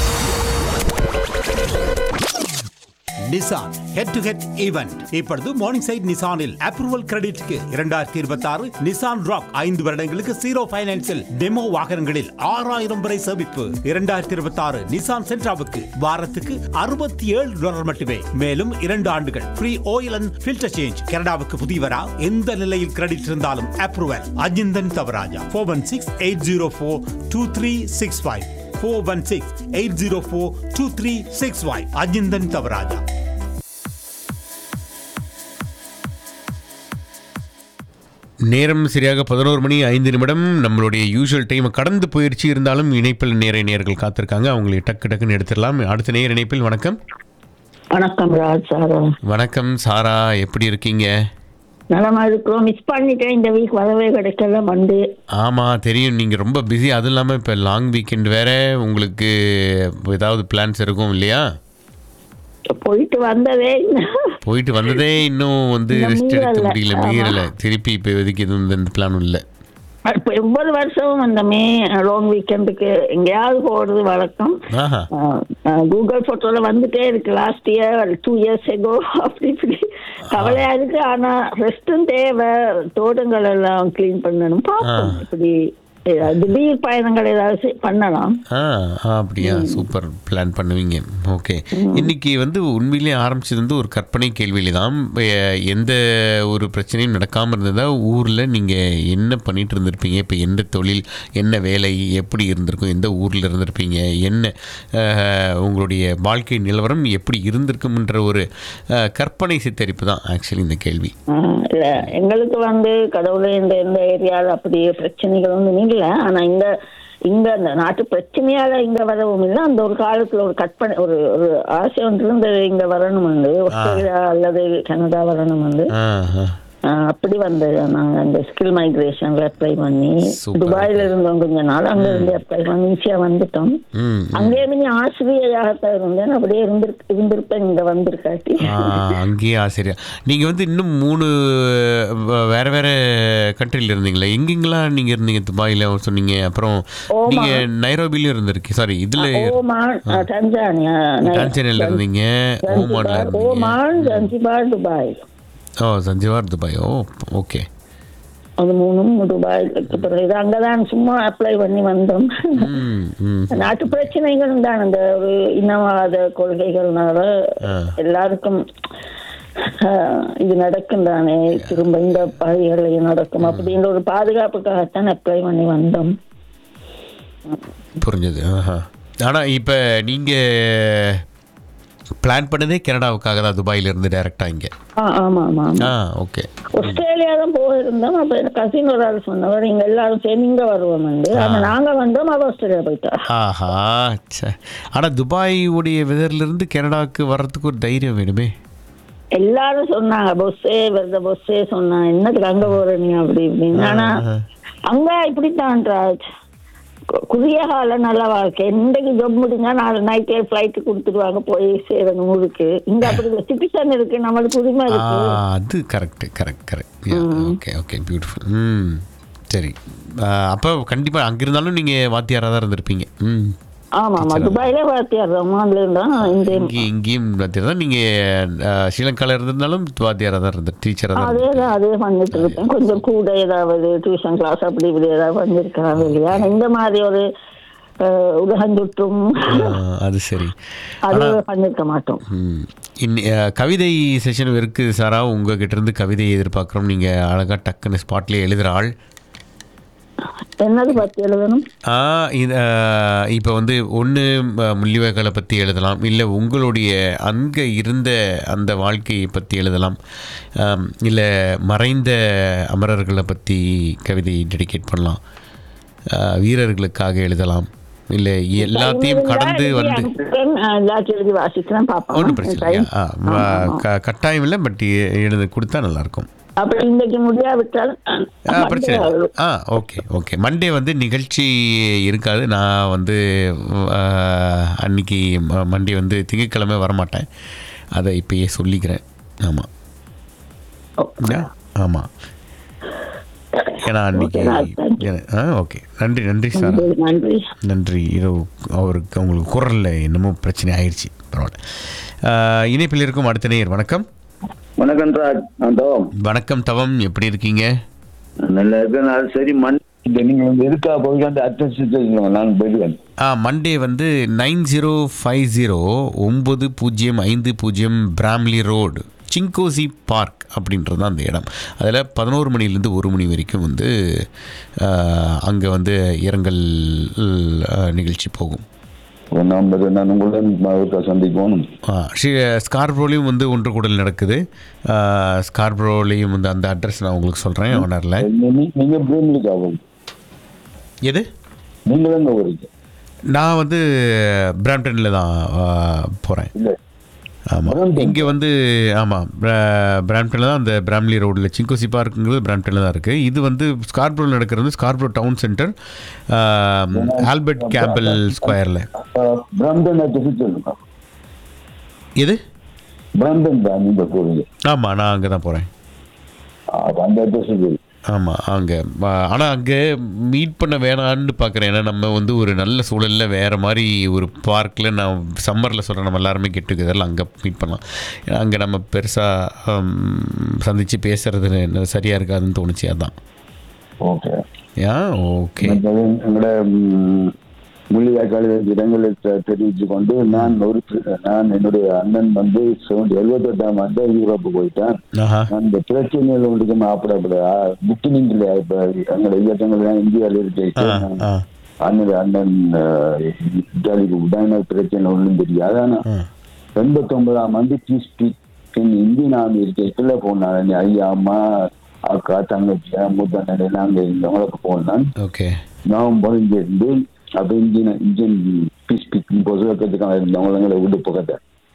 Nissan head to head event இப்பொழுது மார்னிங் சைட் நிசானில் அப்ரூவல் கிரெடிட்க்கு இரண்டாயிரத்தி இருபத்தி ஆறு நிசான் ராக் ஐந்து வருடங்களுக்கு ஜீரோ பைனான்சில் டெமோ வாகனங்களில் ஆறாயிரம் வரை சேமிப்பு இரண்டாயிரத்தி இருபத்தி ஆறு நிசான் சென்ட்ராவுக்கு வாரத்துக்கு அறுபத்தி ஏழு டாலர் மட்டுமே மேலும் இரண்டு ஆண்டுகள் free oil and filter change கனடாவுக்கு புதியவரா எந்த நிலையில் கிரெடிட் இருந்தாலும் approval Ajinthan Thavarajah four one six eight zero four two three six five four one six eight zero four two three six five Ajinthan Thavarajah நேரம் சரியாக பதினோரு மணி ஐந்து நிமிடம் நம்மளுடைய யூஷுவல் டைம் கடந்து போயிடுச்சு இருந்தாலும் இணைப்பில் நேர நேர்கள் காத்திருக்காங்க அவங்களை டக்கு டக்குன்னு எடுத்துடலாம் அடுத்த நேர இணைப்பில் வணக்கம் வணக்கம் ராஜ் சார் வணக்கம் சாரா எப்படி இருக்கீங்க நலமா இருக்கிறோம் மிஸ் பண்ணிட்டேன் இந்த வீக் வரவே கிடைக்கல மண்டே ஆமாம் தெரியும் நீங்கள் ரொம்ப பிஸி அதுவும் இல்லாமல் இப்போ லாங் வீக்கெண்ட் வேற உங்களுக்கு ஏதாவது பிளான்ஸ் இருக்கும் இல்லையா போயிட்டு வந்ததே போயிட்டு வந்ததே இன்னும் வந்து இன்னும் ரெஸ்ட் எடுக்க மீறல. முடியல ஆமா. மீறல திருப்பி இப்போ இப்போதைக்கு எதுவும் இந்த பிளானும் இல்லை இப்ப ஒவ்வொரு வருஷமும் அந்த மே லாங் வீக்கெண்டுக்கு எங்கேயாவது போறது வழக்கம் ஆஹா கூகுள் போட்டோல வந்துட்டே இருக்கு last year two years ago அப்படி இப்படி கவலையா இருக்கு ஆனா ரெஸ்டும் தேவை தோட்டங்கள் எல்லாம் க்ளீன் பண்ணணும் பார்ப்போம் ஆ. இப்படி ஏதாவது திடீர் பயணங்கள் ஏதாவது செய்- பண்ணலாம் ஆ ஆ, அப்படியா சூப்பர் பிளான் பண்ணுவீங்க ஓகே இன்னைக்கு வந்து உண்மையிலேயே ஆரம்பிச்சது வந்து ஒரு கற்பனை கேள்வியில தான் எ- எந்த ஒரு பிரச்சனையும் நடக்காமல் இருந்ததா ஊரில் நீங்கள் என்ன பண்ணிட்டு இருந்திருப்பீங்க இப்போ எந்த தொழில் என்ன வேலை எப்படி இருந்திருக்கும் எந்த ஊரில் இருந்திருப்பீங்க என்ன அஹ், உங்களுடைய வாழ்க்கை நிலவரம் எப்படி இருந்திருக்கும்ன்ற ஒரு அஹ், கற்பனை சித்தரிப்பு தான் ஆக்சுவலி இந்த கேள்வி ஆஹ் இல்ல எங்களுக்கு வந்து கடவுளே இந்த இந்த ஏரியாவில் அப்படி பிரச்சனைகள் ஒன்றும் இல்லை ஆனா இங்க இங்க அந்த நாட்டு பிரச்சனையால இங்க வரவும் இல்லை அந்த ஒரு காலத்துல ஒரு கற்பனை ஒரு ஒரு ஆசை ஒன்று இருந்தது இங்க வரணும் வந்து ஆஸ்திரேலியா அல்லது கனடா வரணும் வந்து ஆ ஆ ஆஹ் அப்படி வந்தது நாங்க அந்த ஸ்கில் மைக்ரேஷன்ல அப்ளை பண்ணி Super. துபாயில இருந்தோம் கொஞ்ச நாள் அங்க இருந்து அப்ளை பண்ணி ஈஸியா வந்துட்டோம் ம் அங்கே இருந்து ஆசிரியையாகத்தான் இருந்தேன் அப்படியே இருந்திருக்கு இருந்திருப்பேன் இங்க வந்திருக்காட்டி ஆ, அங்கேயே ஆசிரியர் நீங்கள் வந்து இன்னும் மூணு வ- வேற வேற கண்ட்ரியில் இருந்தீங்களா எங்கெங்கெல்லாம் நீங்கள் இருந்தீங்க துபாயில் சொன்னீங்க அப்புறம் ஓமான். நீங்கள் நைரோபிலையும் இருந்திருக்கு சாரி இதில் ஓமான் ஆஹ் தஞ்சானியா டான்சேனியில் இருந்தீங்க ஓமானில் ஜன்சிபார் இருந்தீங்க Oman Zanzibar Dubai oh Zanzibar Dubai oh okay அது மூணும் துபாய்க்கு பிறகு அங்கதான் சும்மா அப்ளை பண்ணி வந்தோம் ம் ம் நாட்டு பிரச்சனைகள் தான் அந்த ஒரு இனவாத கொள்கைகள்னால ஆ. எல்லாருக்கும் ஆஹ், இது நடக்கும் தானே திரும்ப இந்த பகுதிகளில் நடக்கும் அப்படின்ற ஒரு பாதுகாப்புக்காகத்தான் அப்ளை பண்ணி வந்தோம் புரிஞ்சது ஆஹா ஆனால் இப்போ நீங்கள் பிளான் பண்ணதே கனடாவுக்காக தான் துபாயில இருந்து டைரெக்டாக இங்கே ஆ ஆமா ஆமா ஆமா ஆ ஓகே ஆஸ்திரேலியா தான் போயிருந்தோம் அப்ப எனக்கு கசின் ஒரு ஆள் சொன்னவர் இங்க எல்லாரும் சேர்ந்து இங்க வருவோம் வந்து ஆனா நாங்க வந்தோம் அவ ஆஸ்திரேலியா போயிட்டா ஆஹா ச்சே ஆனால் துபாய் உடைய வெதர்லேருந்து கனடாவுக்கு வர்றதுக்கு ஒரு தைரியம் வேணுமே எல்லாரும் சொன்னாங்க பொஸ்ஸே வருத பொஸ்ஸே சொன்னாங்க என்னத்துக்கு அங்க போற நீ அப்படி இப்படின்னு ஆனா அங்க இப்படித்தான் ராஜ் கு- குறுகிய கால நல்ல வாழ்க்கை இன்றைக்கு ஜப் முடிஞ்சா நாலு நைட்டே ஃபிளைட் கொடுத்துருவாங்க போய் சேரணும் ஊருக்கு இங்க அப்படி இல்லை சிட்டிசன் இருக்கு நம்மளுக்கு உரிமை ஆ இருக்கு அது correct correct correct okay okay beautiful ம் சரி அப்போ கண்டிப்பாக அங்கே இருந்தாலும் நீங்கள் வாத்தியாராக தான் இருந்திருப்பீங்க ம் ஆமா ஆமா துபாயிலே வாத்தியார் ரமான்ல இருந்தா இந்த இங்கே இங்கேயும் வாத்தியார் தான் நீங்கள் ஸ்ரீலங்காவில் இருந்திருந்தாலும் வாத்தியாராக தான் இருந்த டீச்சராக தான் அதே தான் அதே பண்ணிட்டு இருப்பேன் கொஞ்சம் கூட ஏதாவது டியூஷன் கிளாஸ் அப்படி இப்படி ஏதாவது பண்ணிருக்கலாம் இல்லையா ஆனா இந்த மாதிரி ஒரு அஹ், உலகஞ்சுற்றும் ஆ, அது சரி அது பண்ணிருக்க மாட்டோம் ம். இன்னி அஹ், கவிதை செஷன் இருக்குது சாரா உங்ககிட்ட இருந்து கவிதை எதிர்பார்க்குறோம் நீங்கள் அழகாக டக்குன்னு ஸ்பாட்லேயே எழுதுகிற ஆள் என்னது பத்தி எழுதணும் ஆ இது இப்போ வந்து ஒன்று முள்ளிவாய்க்காலை பற்றி எழுதலாம் இல்லை உங்களுடைய அங்கே இருந்த அந்த வாழ்க்கையை பற்றி எழுதலாம் இல்லை மறைந்த அமரர்களை பற்றி கவிதை டெடிகேட் பண்ணலாம் ஆ, வீரர்களுக்காக எழுதலாம் இல்லை எல்லாத்தையும் கடந்து வந்து எல்லாத்தையும் எழுதி வாசிக்கிறேன் ஒன்றும் பாப்போம் பிரச்சனை இல்லையா ஆ, வ- க- கட்டாயம் இல்லை பட் எழுத கொடுத்தா நல்லாயிருக்கும் அப்படி இன்னைக்கு முடியாவிட்டால் ஆ பிரச்சனை இல்லை. ஆ ஓகே ஓகே மண்டே வந்து நிகழ்ச்சி இருக்காது நான் வந்து ஆ, அன்னைக்கு ம- மண்டே வந்து திங்கட்கிழமை வரமாட்டேன் அதை இப்பயே சொல்லிக்கிறேன் ஆமாம் ஆமாம் ஏன்னா அன்னைக்கு ஏன்னா- ஆ ஓகே நன்றி நன்றி சார் நன்றி நன்றி இரவு அவருக்கு அவங்களுக்கு குரலில் என்னமோ பிரச்சனை ஆயிடுச்சு பரவாயில்ல ஆ, இணைப்பில் இருக்கும் அடுத்த நேயர் வணக்கம் வணக்கம் ராஜ் நான் தவம் வணக்கம் தவம் எப்படி இருக்கீங்க நல்லா இருக்கேன் அது சரி மண் இந்த நீங்க வந்து இருக்கா போய் அந்த அட்ரஸ் நான் போயிடுவேன் ஆ மண்டே வந்து நைன் ஜீரோ ஃபைவ் ஜீரோ ஒம்பது பூஜ்ஜியம் ஐந்து பூஜ்ஜியம் பிராம்லி ரோடு சிங்கோசி பார்க் அப்படின்றது தான் அந்த இடம் அதில் பதினோரு மணிலேருந்து ஒரு மணி வரைக்கும் வந்து அங்கே வந்து இரங்கல் ஆ, நிகழ்ச்சி போகும் நான் பது- நான் உங்களுடன் ஒருக்கா சந்திக்கணும் ஆ, ஸ்ரீ ஸ்கார்ப்ரோலையும் வந்து ஒன்று கூடல் நடக்குது ஆ, ஸ்கார்ப்ரோலையும் வந்து அந்த அட்ரஸ் நான் உங்களுக்கு சொல்கிறேன் ஓனரில் நீ- நீங்க பிரேமிலுக்கு ஆகும் எது நீங்க தான் வரீங்க நான் வந்து பிராம்டனில் தான் போகிறேன் ஆமாம் இங்கே வந்து ஆமாம் பிராம்டனில் தான் அந்த பிராம்லி ரோடில் சிங்கோசி பார்க்குங்கிறது பிராம்டனில் தான் இருக்குது இது வந்து ஸ்கார்ப்ரோவில் நடக்கிறது வந்து Scarborough Town Centre Albert Campbell ஸ்கொயரில் பிரம்டன் அட்ரஸ் சொல்லுங்க எது பிரம்டன் தான் நீங்க போறீங்க ஆமாம் நான் அங்கே தான் போகிறேன் அப்ப அந்த அட்ரஸ் சொல்லு ஆமாம் அங்கே ஆனால் அங்கே மீட் பண்ண வேணான்னு பார்க்குறேன் ஏன்னா நம்ம வந்து ஒரு நல்ல சூழலில் வேறு மாதிரி ஒரு பார்க்கில் நான் சம்மரில் சொல்கிறேன் நம்ம எல்லாருமே கெட் டுகெதரில் அங்கே மீட் பண்ணலாம் ஏன்னா அங்கே நம்ம பெருசாக சந்தித்து பேசுறது சரியாக இருக்காதுன்னு தோணுச்சு அதான் ஓகே யா ஓகே மற்றது எங்களோட ம், முள்ளிவாய்க்கால் இடங்களை தெ- தெரிவித்து கொண்டு நான் ஒரு நான் என்னுடைய அண்ணன் வந்து எழுபத்தெட்டாம் ஆண்டு யூரோப்பு போயிட்டேன் ஆஹா நான் இந்த பிரச்சனைகள் ஒன்றுக்கு மாப்பிடப்பட புக்கினிங் இல்லையா இப்ப எங்களோட இயக்கங்கள் இந்தியாவில் இருக்கு ஆ ஆ அண்ணன் அண்ணன் அஹ், இத்தாலிக்கு உடான பிரச்சனை ஒன்றும் தெரியாது ஆனா ஆ. எண்பத்தொன்பதாம் ஆண்டு பீஸ் இந்தியன் ஆர்மி இருக்கைக்குள்ள போனாங்க ஐயா அம்மா அக்கா தங்கச்சி மூத்த அண்ணன் நாங்க இருந்தவங்களுக்கு போனான் ஓகே நவம்பர் இங்க இருந்து அப்ப இந்தியன் இந்தியன் பீஸ் பிக் பொதுவக்கத்துக்காக இருந்தவங்க எங்களை விட்டு பக்கத்தை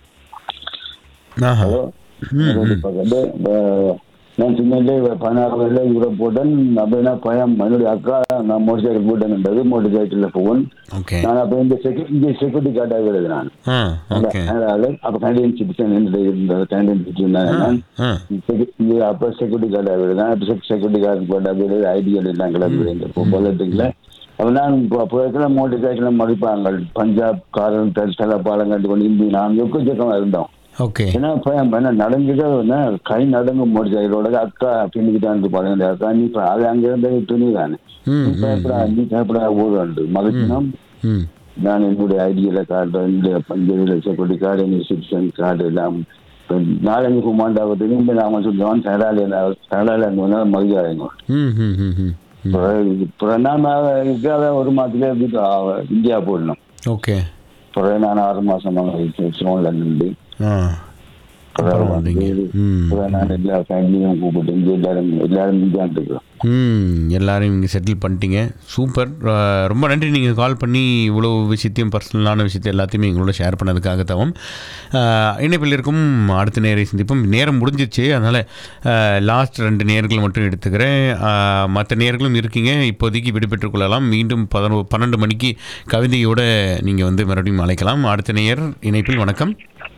ஆஹா விட்டு பக்கத்து அஹ், நான் சின்னலே பதினாறு வயதுல யூரோப் போட்டேன் அப்படின்னா பயம் என்னுடைய அக்கா நான் மோட்டர் சைக்கிள் போட்டேன்ன்றது மோட்டர் சைக்கிள்ல போவேன் ஓகே நான் அப்ப இந்த செக்யூ இங்கே செக்யூரிட்டி கார்டாக வருது நான் ஆ ஓகே அதனால அப்ப கண்டியன் சிட்டிசன் இருந்த கண்டியன் சிட்டிசன் நான் ஆ செக்யூ- இங்க அப்ப செக்யூரிட்டி கார்டு வருது அப்ப செக்யூரிட்டி கார்டு போட்டா வருது ஐடியல் எல்லாம் கிளம்பி இந்த பொலிட்டிக்ல அப்ப நான் இப்போ மோட்டர் சைக்கிள் மடிப்பாங்க பஞ்சாப் காரன் தலை பாலம் கண்டு கொண்டு இந்தி நான் எக்கச்சக்கமா இருந்தோம் ஓகே ஏன்னா பயம் என்ன நடந்துட்டு என்ன கை நடங்க மோட்டர் சைக்கிளோட அக்கா பின்னுக்கிட்டான் பாருங்க அக்கா நீ இப்ப அது அங்க இருந்த துணி தானே ம் நீ பயப்படா நீ பயப்படா ஊருண்டு மகிழ்ச்சினம் ம் நான் என்னுடைய ஐடியில கார்டு என்னுடைய பஞ்சதில் செக்யூரிட்டி கார்டு என்னுடைய சிட்டிசன் கார்டு எல்லாம் இப்ப நாலஞ்சு குமாண்டாக திரும்பி நாம சொல்லுவோம் சடாலே சடாலே மகிழ்ச்சி ம் ம் ம் ம் பிரணாம இருக்காத ஒரு மாதத்துல வீட்டு ஆ- இந்தியா போடணும் ஓகே பிறகு நான் ஆறு மாசம் சிரோன்ல நின்று ஆ பிறகு வந்து ம் பிறகு நான் எல்லா ஃபேமிலியும் கூப்பிட்டு இங்க எல்லாரும் எல்லாரும் இந்தியான் இருக்கிறோம் ம் எல்லாரையும் இங்கே செட்டில் பண்ணிட்டீங்க சூப்பர் அஹ், ரொம்ப நன்றி நீங்கள் கால் பண்ணி இவ்வளோ விஷயத்தையும் பர்சனலான விஷயத்தை எல்லாத்தையுமே எங்களோட ஷேர் பண்ணதுக்காக தவம் அஹ், இணைப்பில் இருக்கும் அடுத்த நேரை சந்திப்போம் நேரம் முடிஞ்சிச்சு அதனால் லாஸ்ட் ரெண்டு நேர்கள் மட்டும் எடுத்துக்கிறேன் மற்ற நேர்களும் இருக்கீங்க இப்போதைக்கு விடுபெற்றுக் கொள்ளலாம் மீண்டும் பதினோ பன்னெண்டு மணிக்கு கவிதையோட நீங்கள் வந்து மறுபடியும் அழைக்கலாம் அடுத்த நேயர் இணைப்பில் வணக்கம்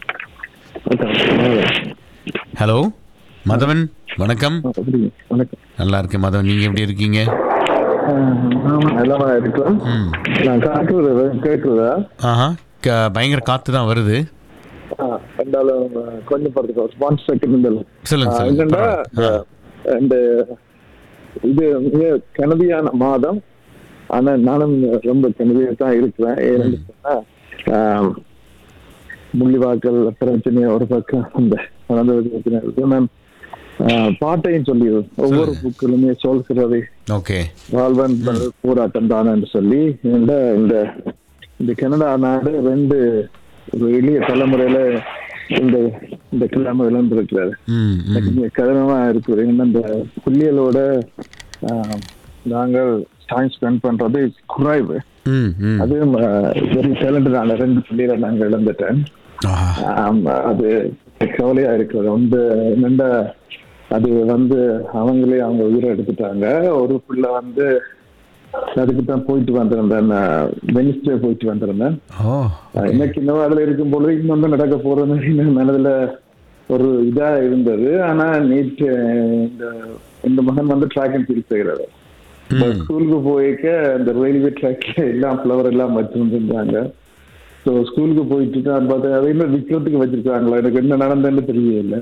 ஹலோ மதவன் வணக்கம் வணக்கம் நல்லா இருக்கேன் மதவன் நீங்கள் எப்படி இருக்கீங்க நல்லா இருக்கலாம் ம் நான் காட்டுறது கேட்குறதா ஆஹா க- பயங்கர காத்து தான் வருது ரெண்டாலும் கொஞ்சம் படத்துக்கு ஒன் செகண்ட் சொல்லுங்க, சொல்லுங்க. என்னண்டா பரவாயில்ல. இந்த இது மிக கனதியான மாதம் ஆனா நானும் ரொம்ப கனதியா தான் இருக்கிறேன் ஏன்னு சொன்னா ஆஹ், முள்ளிவாக்கல் பிரச்சனை ஒரு பக்கம் அந்த நடந்த பிரச்சனை இருக்கு நான் ஆஹ், பாட்டையும் சொல்லி ஒவ்வொரு புக்கிலுமே சொல்கிறது ஓகே வாழ்வன் போராட்டம் தான் என்று சொல்லி இந்த இந்த இந்த கனடா நாடு ரெண்டு ஒரு எளிய தலைமுறையில இந்த இந்த கிழமை இழந்திருக்கிறாரு ம் ம் எனக்கு கடினமா இருக்குது ஏன்னா இந்த புள்ளியலோட ஆஹ், நாங்கள் டைம் ஸ்பெண்ட் பண்றது குறைவு ம் ம் அதுவும் வெரி டேலண்டடான ரெண்டு புள்ளியில நாங்கள் இழந்துட்டேன் ஆஹா ஆம், அது கவலையா இருக்கிறது வந்து என்னண்டா அது வந்து அவங்களே அவங்க உயிரை எடுத்துட்டாங்க ஒரு பிள்ளை வந்து அதுக்கு தான் போயிட்டு வந்திருந்தேன் வெனிஸ்டே போயிட்டு வந்திருந்தேன் ஓ அஹ் எனக்கு இன்னும் அதுல இருக்கும் பொழுது இன்னொன்று நடக்க போறது இன்னும் மனதுல ஒரு இதா இருந்தது ஆனா நேற்று இந்த இந்த மகன் வந்து ட்ராக் அண்ட் ஃபீல்ட் செய்கிறாரு ஸ்கூலுக்கு போயிருக்க இந்த ரயில்வே ட்ராக்ல எல்லாம் ஃப்ளவர் எல்லாம் வச்சிருந்துருந்தாங்க ஸோ ஸ்கூலுக்கு போயிட்டு தான் பார்த்தேன் அதை இன்னும் விற்கிறதுக்கு வச்சிருக்காங்களா எனக்கு என்ன நடந்ததுன்னு தெரியல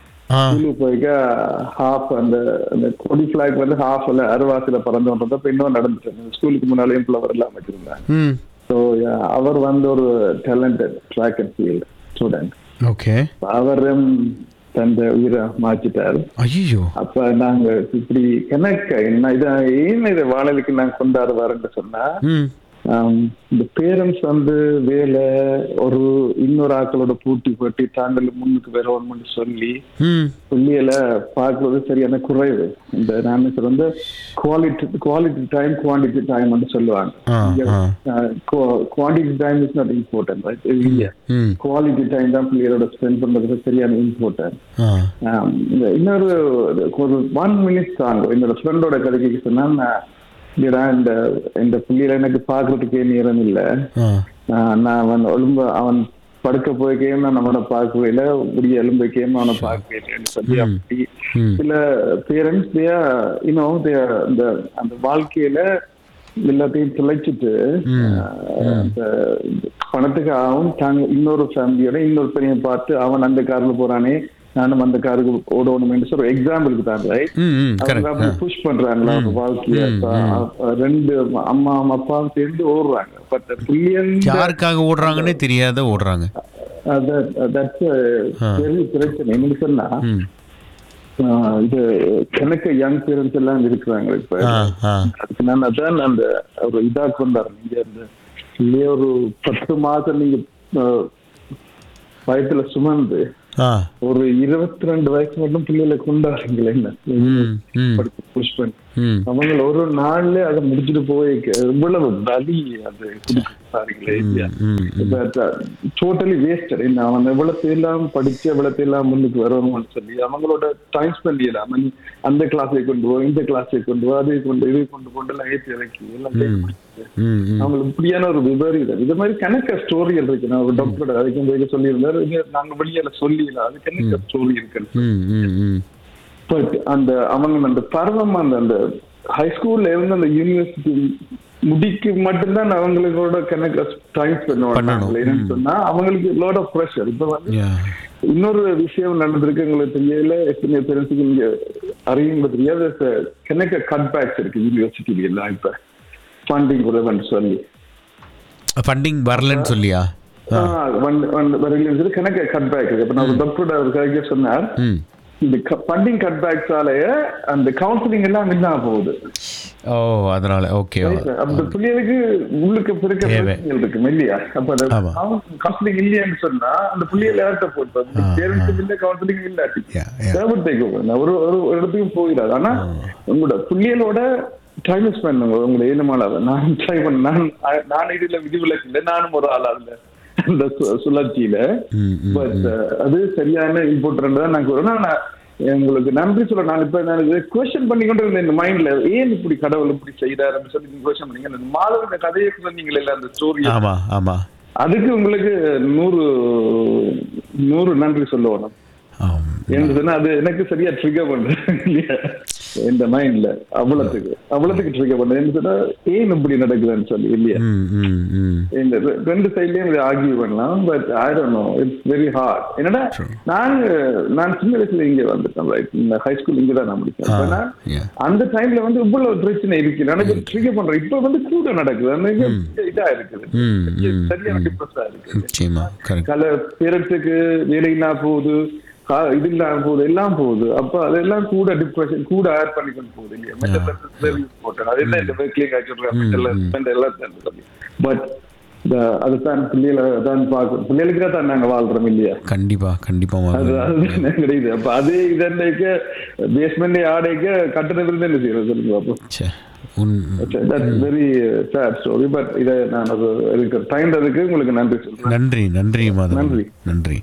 ஆ ஸ்கூலுக்கு போய்க்க ஹாஃப் அந்த அந்த கொடி ஃபிளாக் வந்து ஹாஃப் இல்ல அறுவாசில பறந்தோன்றத இப்போ இன்னும் நடந்துட்டு ஸ்கூலுக்கு முன்னாலேயும் ஃப்ளவர் எல்லாம் வச்சிருந்தாங்க ம் ஸோ அவர் வந்து ஒரு talented track and field student okay அவரும் தந்த உயிரை மாற்றிட்டாரு ஐயோ அப்ப நாங்க இப்படி எனக்கு என்ன இதை ஏன் இதை வாழலுக்கு நான் கொண்டாடுவாருன்னு சொன்னா ம் ஆம், இந்த பேரண்ட்ஸ் வந்து வேலை ஒரு இன்னொரு ஆக்களோட பூட்டி போட்டி தாங்கள் முன்னுக்கு வரணும்னு சொல்லி ம் புள்ளியில பார்க்கறது சரியான குறைவு இந்த நான் வந்து quality quality time quantity time சொல்லுவாங்க ஆ ஆ quantity time is not important right இல்லையா ம் குவாலிட்டி டைம் தான் பிள்ளைகளோட ஸ்பெண்ட் பண்றது சரியான இம்பார்ட்டன்ட் ஆ இன்னொரு ஒரு ஒன் மினிட் தாங்க என்னோட ஃப்ரெண்டோட கதைக்கு சொன்னா நான் இல்லடா இந்த இந்த புள்ளியில எனக்கு பாக்குறதுக்கே நேரம் இல்லை ஆ நான் அவன் ஒழும்ப அவன் படுக்க போய்க்கையும் நான் அவனை பார்க்கவே உரிய எலும்பைக்கையும் அவனை பார்க்கவே சொல்லி அப்படி ம் சில பேரண்ட்ஸ் இன்னும் இந்த அந்த வாழ்க்கையில எல்லாத்தையும் தொலைச்சிட்டு ஆஹ், அந்த பணத்துக்காகவும் தாங்க இன்னொரு ஃபேமிலியோட இன்னொரு பையன் பார்த்து அவன் அந்த கார்ல போறானே நானும் அந்த காருக்கு ஓடணும்னு சொல்லி எக்ஸாம்பிளுக்கு தான் right? ம், ம், அவங்க correct. அப்படி ஆ. புஷ் பண்றாங்களா அவங்க வாழ்க்கைய ம், அப்ப, ம். அப்ப ரெண்டு அம்மா அப்பா சேர்ந்து ஓடுறாங்க பட் பில்லியன் யாருக்காக ஓடுறாங்கன்னே தெரியாத ஓடுறாங்க பெரிய பிரச்சனை என்னன்னு சொன்னா ம் ஆஹ் இது எனக்கு யங் பேரண்ட்ஸ் எல்லாம் இருக்கிறாங்க இப்ப ஆ ஆ அதுக்கு நான் அதான் அந்த ஒரு இதா கொண்டாரு நீங்க அந்த இல்லையே ஒரு பத்து மாசம் நீங்க ஆஹ், வயத்துல சுமந்து ஆ ஒரு இருபத்தி ரெண்டு வயசு மட்டும் பிள்ளைகளை கொண்டாடுறீங்களே என்ன ம் ம் புஷ் பண்ணி ம் அவங்க ஒரு நாள்ல அதை முடிச்சுட்டு போய் எவ்வளவு வலி அது கொடுக்குறாங்களே இல்லையா ம் ம் டோட்டலி வேஸ்டட் என்ன அவன் எவ்வளவு எல்லாம் படிச்சு எவ்வளவு எல்லாம் முன்னுக்கு வரணும்னு சொல்லி அவங்களோட டைம் ஸ்பெண்ட் செய்யலாம் நீ அந்த கிளாஸை கொண்டு போ இந்த கிளாஸை கொண்டு போ அதை கொண்டு இதை கொண்டு கொண்டு எல்லாம் ஏற்றி இறக்கி எல்லாம் ம் கேட்க ம் ம் அவங்களுக்கு இப்படியான ஒரு விபரீதம் இது மாதிரி கணக்க ஸ்டோரிகள் இருக்கு நான் ஒரு டாக்டர் அதுக்கும் போய் சொல்லியிருந்தாரு இது நாங்க வெளியில சொல்லிடலாம் அது கணக்க ஸ்டோரி இருக்கு ம் ம் ம் பட் அந்த அவங்க அந்த பருவம் அந்த அந்த ஹை ஸ்கூல்ல இருந்து அந்த யூனிவர்சிட்டி முடிக்கு மட்டும்தான் அவங்களோட கணக்கு டைம் ஸ்பெண்ட் பண்ணணும். பண்ணாங்க என்னன்னு சொன்னா அவங்களுக்கு லாட் ஆஃப் ப்ரெஷர் இப்ப வந்து யா இன்னொரு விஷயம் நடந்திருக்கு எங்களுக்கு தெரியல எத்தனை பேருக்கு இங்க அறியுங்க தெரியாது கணக்க கட் பேக்ஸ் இருக்கு யூனிவர்சிட்டில எல்லாம் இப்ப ஃபண்டிங் குறைவன்னு சொல்லி ஃபண்டிங் வரலன்னு சொல்லியா வரல கணக்க கட் பேக் இருக்கு இப்ப நான் ஒரு டாக்டர் ஒரு கதைக்கு சொன்னார் ம் இந்த ஃபண்டிங் கட் பேக்ஸாலேய அந்த கவுன்சிலிங் எல்லாம் இல்லாம போகுது ஓ அதனால ஓகே அந்த பிள்ளைகளுக்கு உள்ளுக்கு பிறக்க தேவை. பிரச்சனைகள் இருக்கு இல்லையா அப்ப அந்த ஆமா. கவுன்சிலிங் இல்லையான்னு சொன்னா அந்த பிள்ளைகளை யார்கிட்ட போட்டு பேரண்ட்ஸும் இல்ல கவுன்சிலிங் இல்லாட்டி தேவத்தைக்கு ஒரு ஒரு ஒரு இடத்துக்கும் போயிடாது ஆனா உங்களோட பிள்ளைகளோட டைம் ஸ்பெண்ட் உங்களோட ஏழுமாளாத நான் ட்ரை பண்ண நான் நான் இதுல விதிவிலக்கு இல்லை நானும் ஒரு ஆள் அதுல அந்த சு- சுழற்சியில ம் ம் பட் அது சரியான இம்பார்ட்டன்ட் தான் நான் கூறுறேன் நான் உங்களுக்கு நன்றி சொல்ல நான் இப்ப நான் இது கொஸ்டின் பண்ணி கொண்டு இருந்தேன் இந்த மைண்ட்ல ஏன் இப்படி கடவுள் இப்படி செய்யறாருன்னு சொல்லி நீங்க கொஸ்டின் பண்ணீங்க அந்த மாதவன் கதையை சொன்னீங்களே இல்ல அந்த ஸ்டோரி ஆமா ஆமா அதுக்கு உங்களுக்கு நூறு நூறு நன்றி சொல்லுவோம் ஆம் ஏன்னு சொன்னா அது எனக்கு சரியா ட்ரிகர் பண்றேன் இல்லையா இந்த மைண்ட்ல அவ்வளவுக்கு அவ்வளவுக்கு ட்ரிகர் பண்றேன் ஏன்னு சொன்னா ஏன் இப்படி நடக்குதுன்னு சொல்லி இல்லையா ம் ம் ம் இந்த ரெ- ரெண்டு சைட்லயும் இதை ஆர்கியூ பண்ணலாம் but I don't know it's very hard என்னடா நாங்க நான் சின்ன வயசுல இங்க வந்துட்டேன் ரைட் இந்த ஹை ஸ்கூல் இங்க தான் நான் முடிச்சேன் ஆ ஆனா, yeah. அந்த டைம்ல வந்து இவ்வளவு பிரச்சனை இருக்கு எனக்கு ட்ரிகர் பண்றேன் இப்ப வந்து கூட நடக்குது அந்த இதா இருக்குது ம் ம் சரியான டிப்ரெஸ்ஸா இருக்கு நிச்சயமா கரெக்ட் சில பேரண்ட்ஸுக்கு வேலை இல்லாம போகுது கா- இது இல்லாம போகுது எல்லாம் போகுது அப்ப அதெல்லாம் கூட டிப்ரெஷன் கூட ஆட் பண்ணி கொண்டு போகுது இல்லையா மென்டல் போட்டேன் அது என்ன இந்த வேக்கிலிங் ஆக்சுவல் எல்லாம் சொல்லி பட் அதுதான் பிள்ளைகளை தான் பார்க்கணும் பிள்ளைகளுக்கு தான் நாங்க வாழ்றோம் இல்லையா கண்டிப்பா கண்டிப்பா அது மகன். அதுதான் கிடையாது அப்ப அது இதன்னைக்கு பேஸ்மெண்ட் ஆடைக்கு கட்டணத்துல என்ன செய்யறது சொல்லுங்க அப்போ ச்சே உன் that's very sad story but இதை நான் அது இருக்கிற டைம்ன்றதுக்கு உங்களுக்கு நன்றி சொல்றேன் நன்றி நன்றி மாதவன் நன்றி. நன்றி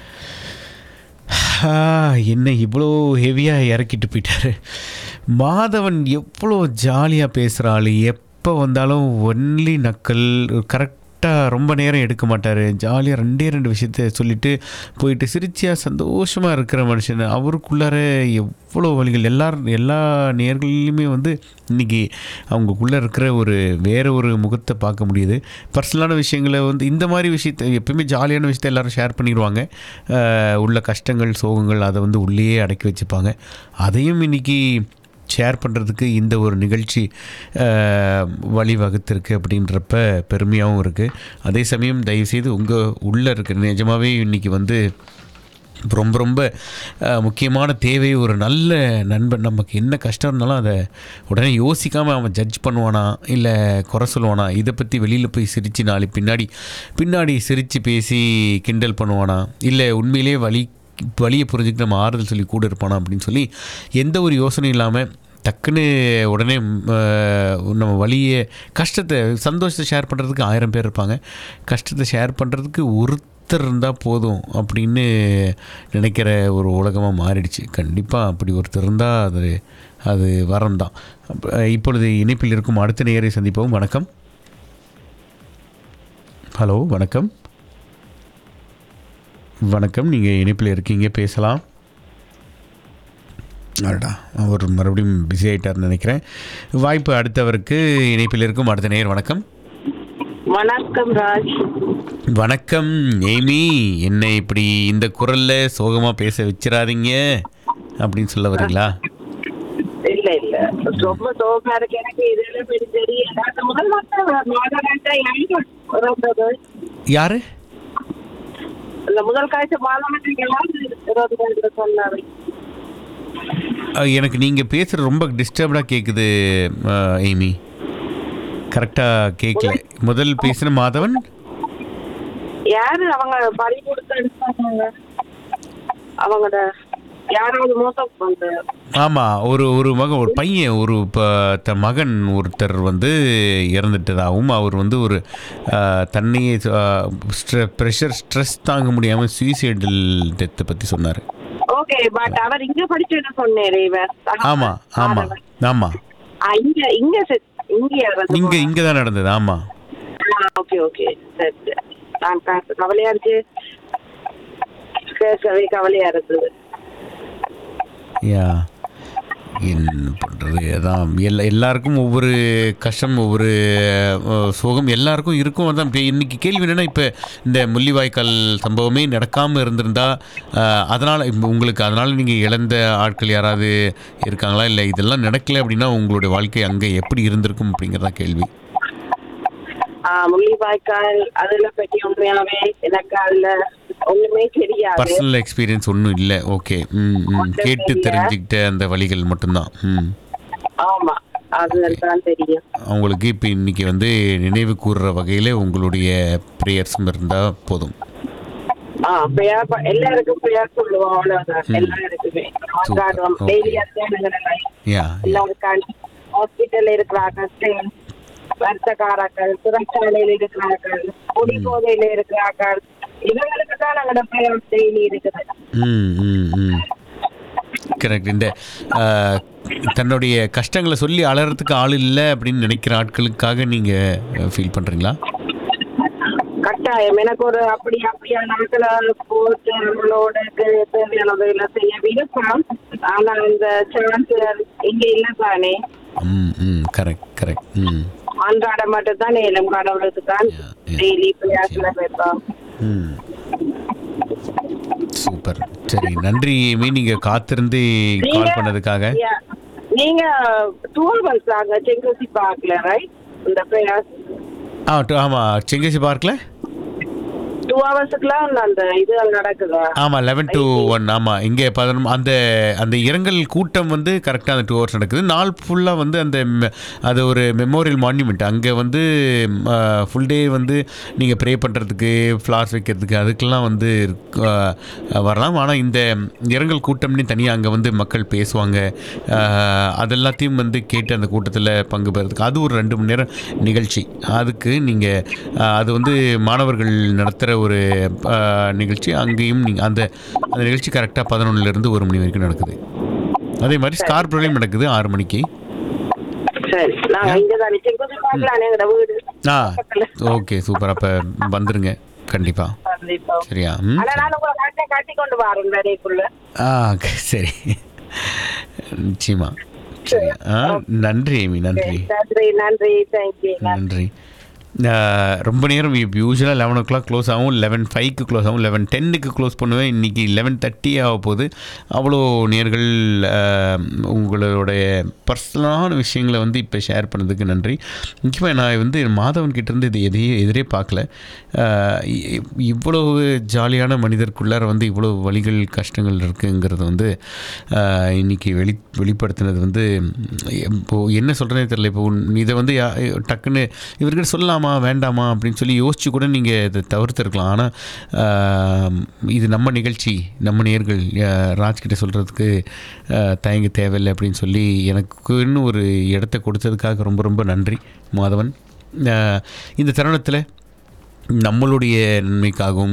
ஆ, என்ன இவ்வளோ ஹெவியாக இறக்கிட்டு போயிட்டாரு மாதவன் எவ்வளோ ஜாலியாக பேசுகிற ஆள் எப்போ வந்தாலும் ஒன்லி நக்கல் கரெக்டாக ரொம்ப நேரம் எடுக்க மாட்டார் ஜாலியாக ரெண்டே ரெண்டு விஷயத்த சொல்லிட்டு போயிட்டு சிரிச்சியாக சந்தோஷமாக இருக்கிற மனுஷன் அவருக்குள்ளார எவ்வளோ வழிகள் எல்லார் எல்லா நேர்கள்லையுமே வந்து இன்றைக்கி அவங்களுக்குள்ளே இருக்கிற ஒரு வேறு ஒரு முகத்தை பார்க்க முடியுது பர்சனலான விஷயங்களை வந்து இந்த மாதிரி விஷயத்தை எப்பயுமே ஜாலியான விஷயத்தை எல்லாரும் ஷேர் பண்ணிடுவாங்க அஹ் உள்ள கஷ்டங்கள் சோகங்கள் அதை வந்து உள்ளேயே அடக்கி வச்சுப்பாங்க அதையும் இன்னைக்கு ஷேர் பண்ணுறதுக்கு இந்த ஒரு நிகழ்ச்சி அஹ், வழிவகுத்திருக்கு அப்படின்றப்ப பெருமையாகவும் இருக்குது அதே சமயம் தயவுசெய்து உங்கள் உள்ளே இருக்கிற நிஜமாகவே இன்றைக்கி வந்து ரொம்ப ரொம்ப அஹ், முக்கியமான தேவை ஒரு நல்ல நண்பன் நமக்கு என்ன கஷ்டம் இருந்தாலும் அதை உடனே யோசிக்காமல் அவன் ஜட்ஜ் பண்ணுவானா இல்லை குறை சொல்லுவானா இதை பற்றி வெளியில் போய் சிரித்து நாளை பின்னாடி பின்னாடி சிரித்து பேசி கிண்டல் பண்ணுவானா இல்லை உண்மையிலே வலி வழியை புரிஞ்சுக்கிட்டு நம்ம ஆறுதல் சொல்லி கூட இருப்பானா அப்படின்னு சொல்லி எந்த ஒரு யோசனையும் இல்லாமல் டக்குன்னு உடனே ம், அஹ், நம்ம வழியை கஷ்டத்தை சந்தோஷத்தை ஷேர் பண்ணுறதுக்கு ஆயிரம் பேர் இருப்பாங்க கஷ்டத்தை ஷேர் பண்ணுறதுக்கு ஒருத்தர் இருந்தால் போதும் அப்படின்னு நினைக்கிற ஒரு உலகமாக மாறிடுச்சு கண்டிப்பாக அப்படி ஒருத்தர் இருந்தால் அது அது வரம் தான் அப்ப, இப்பொழுது இணைப்பில் இருக்கும் அடுத்த நேரை சந்திப்போம் வணக்கம் ஹலோ வணக்கம் வணக்கம் நீங்கள் இணைப்பில் இருக்கீங்க பேசலாம் அடடா அவர் மறுபடியும் பிஸி ஆகிட்டார்னு நினைக்கிறேன் வாய்ப்பு அடுத்தவருக்கு இணைப்பில் இருக்கும் அடுத்த நேர் வணக்கம் வணக்கம் ராஜ் வணக்கம் ஏமி என்ன இப்படி இந்த குரல்ல சோகமா பேச வச்சிடாதீங்க அப்படின்னு சொல்ல வரீங்களா இல்ல இல்ல ரொம்ப சோகமா இருக்கு எனக்கு இதெல்லாம் பெரிய தெரியல அந்த முதல் மாசம் மாதம் யாருக்கு இருந்தது யாரு இந்த முதல் காய்ச்ச மாதம் யாரு இருபது சொன்னாரு அஹ், எனக்கு நீங்க பேசுறது ரொம்ப டிஸ்டர்ப்டா கேக்குது அஹ், ஏமி கரெக்டா கேட்கல முதல் பேசின மாதவன் யாரு அவங்க பறி கொடுத்து எடுத்தாங்க அவங்களோட யாராவது மோசம் வந்து ஆமா ஒரு ஒரு மகன் ஒரு பையன் ஒரு இப்போ த மகன் ஒருத்தர் வந்து இறந்துட்டதாகவும் அவர் வந்து ஒரு அஹ், தன்னையே ப்ரெஷர் ஸ்ட்ரெஸ் தாங்க முடியாமல் சூசைடல் டெத்தை பற்றி சொன்னார் ஓகே பட் அவர் இங்க படிச்சுன்னு சொன்னேன் இவர் ஆமா ஆமா ஆமா ஆ, இங்க இங்க செ- இங்க வந்து இங்க இங்க தான் நடந்தது ஆமா ஓகே ஓகே சரி சரி. நான் க- கவலையா இருக்கு கேட்கவே கவலையா இருக்குது யா என்ன பண்ணுறது அதான் எல்லா எல்லாருக்கும் ஒவ்வொரு கஷ்டம் ஒவ்வொரு அஹ், சோகம் எல்லாருக்கும் இருக்கும் அதான் இப்போ இன்னைக்கு கேள்வி என்னென்னா இப்போ இந்த முள்ளிவாய்க்கால் சம்பவமே நடக்காமல் இருந்திருந்தா அதனால் உங்களுக்கு அதனால் நீங்கள் இழந்த ஆட்கள் யாராவது இருக்காங்களா இல்லை இதெல்லாம் நடக்கலை அப்படின்னா உங்களுடைய வாழ்க்கை அங்கே எப்படி இருந்திருக்கும் அப்படிங்கிறதா கேள்வி ஆஹ் முள்ளிவாய்க்கால் அதுல பற்றி உண்மையாவே எனக்கு அதுல ஒண்ணுமே தெரியாது பர்சனல் எக்ஸ்பீரியன்ஸ் ஒன்றும் இல்லை ஓகே ம் ம் கேட்டு தெரிஞ்சுக்கிட்ட அந்த வழிகள் மட்டும்தான் ம் ஆமா அதுதான் தெரியும் அவங்களுக்கு இப்போ இன்னைக்கு வந்து நினைவு கூறுற வகையில் உங்களுடைய ப்ரேயர்ஸும் இருந்தால் போதும் ஆ prayer ப- எல்லாருக்கும் ப்ரேயர் சொல்லுவோம் அவ்வளவுதான் ம். எல்லாருக்குமே கொண்டாடுவோம் டெய்லி அத்தியானங்கள் யா எல்லாருக்கும் ஹாஸ்பிட்டல்ல இருக்கிறார்கள் ஸ்டே- வருத்தக்காரர்கள் சிறைச்சாலையில் இருக்கிறார்கள் குடிபோதையில இருக்கிறார்கள் இவங்களுக்கு தான் நாங்களோட ப்ரேயர் டெய்லி இருக்குது ம் ம் ம் கரெக்ட் இந்த அஹ், தன்னுடைய கஷ்டங்களை சொல்லி அலறதுக்கு ஆள் இல்லை அப்படின்னு நினைக்கிற ஆட்களுக்காக நீங்கள் ஃபீல் பண்ணுறீங்களா கட்டாயம் எனக்கு ஒரு அப்படி அப்படியா நாட்களை போட்டு நம்மளோட தே- தேவையான உதவிகளை செய்ய விருப்பம் ஆனா இந்த சான்ஸ் இங்க இல்ல தானே ம் ம் கரெக்ட் கரெக்ட் ம் அன்றாட மட்டும் தான் நேரம் கடவுளுக்கு தான் டெய்லி பிரயாசல வைப்போம் ம் சூப்பர் சரி நன்றி ஏமி நீங்கள் காத்திருந்து கால் பண்ணதுக்காக Yeah. நீங்க டூர் வந்தாங்க செங்கோசி பார்க்கல ரைட் இந்த பிரயாஸ் ஆ டு- ஆமா செங்கேசி பார்க்கில் டூ ஹவர்ஸுக்குலாம் அந்த இது நடக்குதா ஆமாம் லெவன் டு ஒன் ஆமாம் இங்கே பதினொன்று அந்த அந்த இரங்கல் கூட்டம் வந்து கரெக்டாக அந்த டூ ஹவர்ஸ் நடக்குது நாள் ஃபுல்லாக வந்து அந்த மெ- அது ஒரு மெமோரியல் மான்யூமெண்ட் அங்கே வந்து ஃபுல் டே வந்து நீங்கள் ப்ரே பண்ணுறதுக்கு ஃப்ளார்ஸ் வைக்கிறதுக்கு அதுக்கெல்லாம் வந்து அஹ், வரலாம் ஆனால் இந்த இரங்கல் கூட்டம்னு தனியாக அங்கே வந்து மக்கள் பேசுவாங்க அஹ், அதெல்லாத்தையும் வந்து கேட்டு அந்த கூட்டத்தில் பங்கு பெறதுக்கு அது ஒரு ரெண்டு மணி நேரம் நிகழ்ச்சி அதுக்கு நீங்கள் அது வந்து மாணவர்கள் நடத்துகிற ஒரு அஹ், நிகழ்ச்சி அங்கேயும் நீங்கள் அந்த அந்த நிகழ்ச்சி கரெக்டாக பதினொன்றுலேருந்து ஒரு மணி வரைக்கும் நடக்குது அதே மாதிரி ஸ்கார்ப்ரோலையும் நடக்குது ஆறு மணிக்கு சரி நாங்க இங்க தான் செங்கோசி பார்க்கலாம் எங்கட வீடு ஆ ஓகே சூப்பர் அப்போ வந்துருங்க கண்டிப்பாக கண்டிப்பா சரியா ம் ஆனா நான் உங்களை காட்டி காட்டி கொண்டு வரேன் வேலைக்குள்ள ஆ சரி நிச்சயமா சரி ஆ நன்றி ஏமி நன்றி நன்றி நன்றி தேங்க்யூ நன்றி ஆஹ் ரொம்ப நேரம் யூஸ்வலாக லெவன் ஓ கிளாக் க்ளோஸ் ஆகும் லெவன் ஃபைவ்க்கு க்ளோஸ் ஆகும் லெவன் டென்னுக்கு க்ளோஸ் பண்ணுவேன் இன்றைக்கி லெவன் தேர்ட்டி ஆக போகுது அவ்வளோ நேர்கள் ஆஹ் உங்களுடைய பர்சனலான விஷயங்களை வந்து இப்போ ஷேர் பண்ணதுக்கு நன்றி முக்கியமாக நான் வந்து மாதவன் கிட்டேருந்து இது எதையே எதிரே பார்க்கல ஆஹ் இ- இவ்வளவு ஜாலியான மனிதருக்குள்ளார வந்து இவ்வளோ வழிகள் கஷ்டங்கள் இருக்குங்கிறது வந்து ஆஹ் இன்னைக்கு வெளி வெளிப்படுத்தினது வந்து இப்போ என்ன சொல்கிறேனே தெரியல இப்போ உன்- இதை வந்து யா- டக்குன்னு இவர்கிட்ட சொல்லலாமா வேண்டாமா அப்படின்னு சொல்லி யோசிச்சு கூட நீங்கள் இதை தவிர்த்திருக்கலாம் ஆனால் இது நம்ம நிகழ்ச்சி நம்ம நேர்கள் ராஜ்கிட்ட சொல்கிறதுக்கு தயங்க தேவையில்லை அப்படின்னு சொல்லி எனக்குன்னு ஒரு இடத்த கொடுத்ததுக்காக ரொம்ப ரொம்ப நன்றி மாதவன் ஆஹ் இந்த தருணத்தில் நம்மளுடைய நன்மைக்காகவும்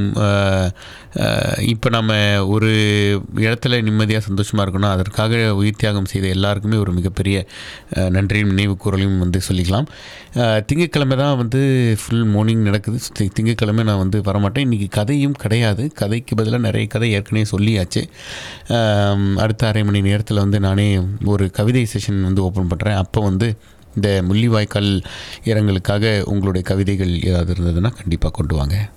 இப்போ நம்ம ஒரு இடத்துல நிம்மதியாக சந்தோஷமாக இருக்கணும் அதற்காக உயிர் தியாகம் செய்த எல்லாருக்குமே ஒரு மிகப்பெரிய அஹ், நன்றியும் நினைவு கூறலையும் வந்து சொல்லிக்கலாம் அஹ், திங்கட்கிழமை தான் வந்து ஃபுல் மார்னிங் நடக்குது தி- திங்கட்கிழமை நான் வந்து வரமாட்டேன் இன்றைக்கி கதையும் கிடையாது கதைக்கு பதிலாக நிறைய கதை ஏற்கனவே சொல்லியாச்சு அஹ், அடுத்த அரை மணி நேரத்தில் வந்து நானே ஒரு கவிதை செஷன் வந்து ஓப்பன் பண்ணுறேன் அப்போ வந்து இந்த முள்ளிவாய்க்கால் இரங்கலுக்காக உங்களுடைய கவிதைகள் ஏதாவது இருந்ததுன்னா கண்டிப்பாக கொண்டு வாங்க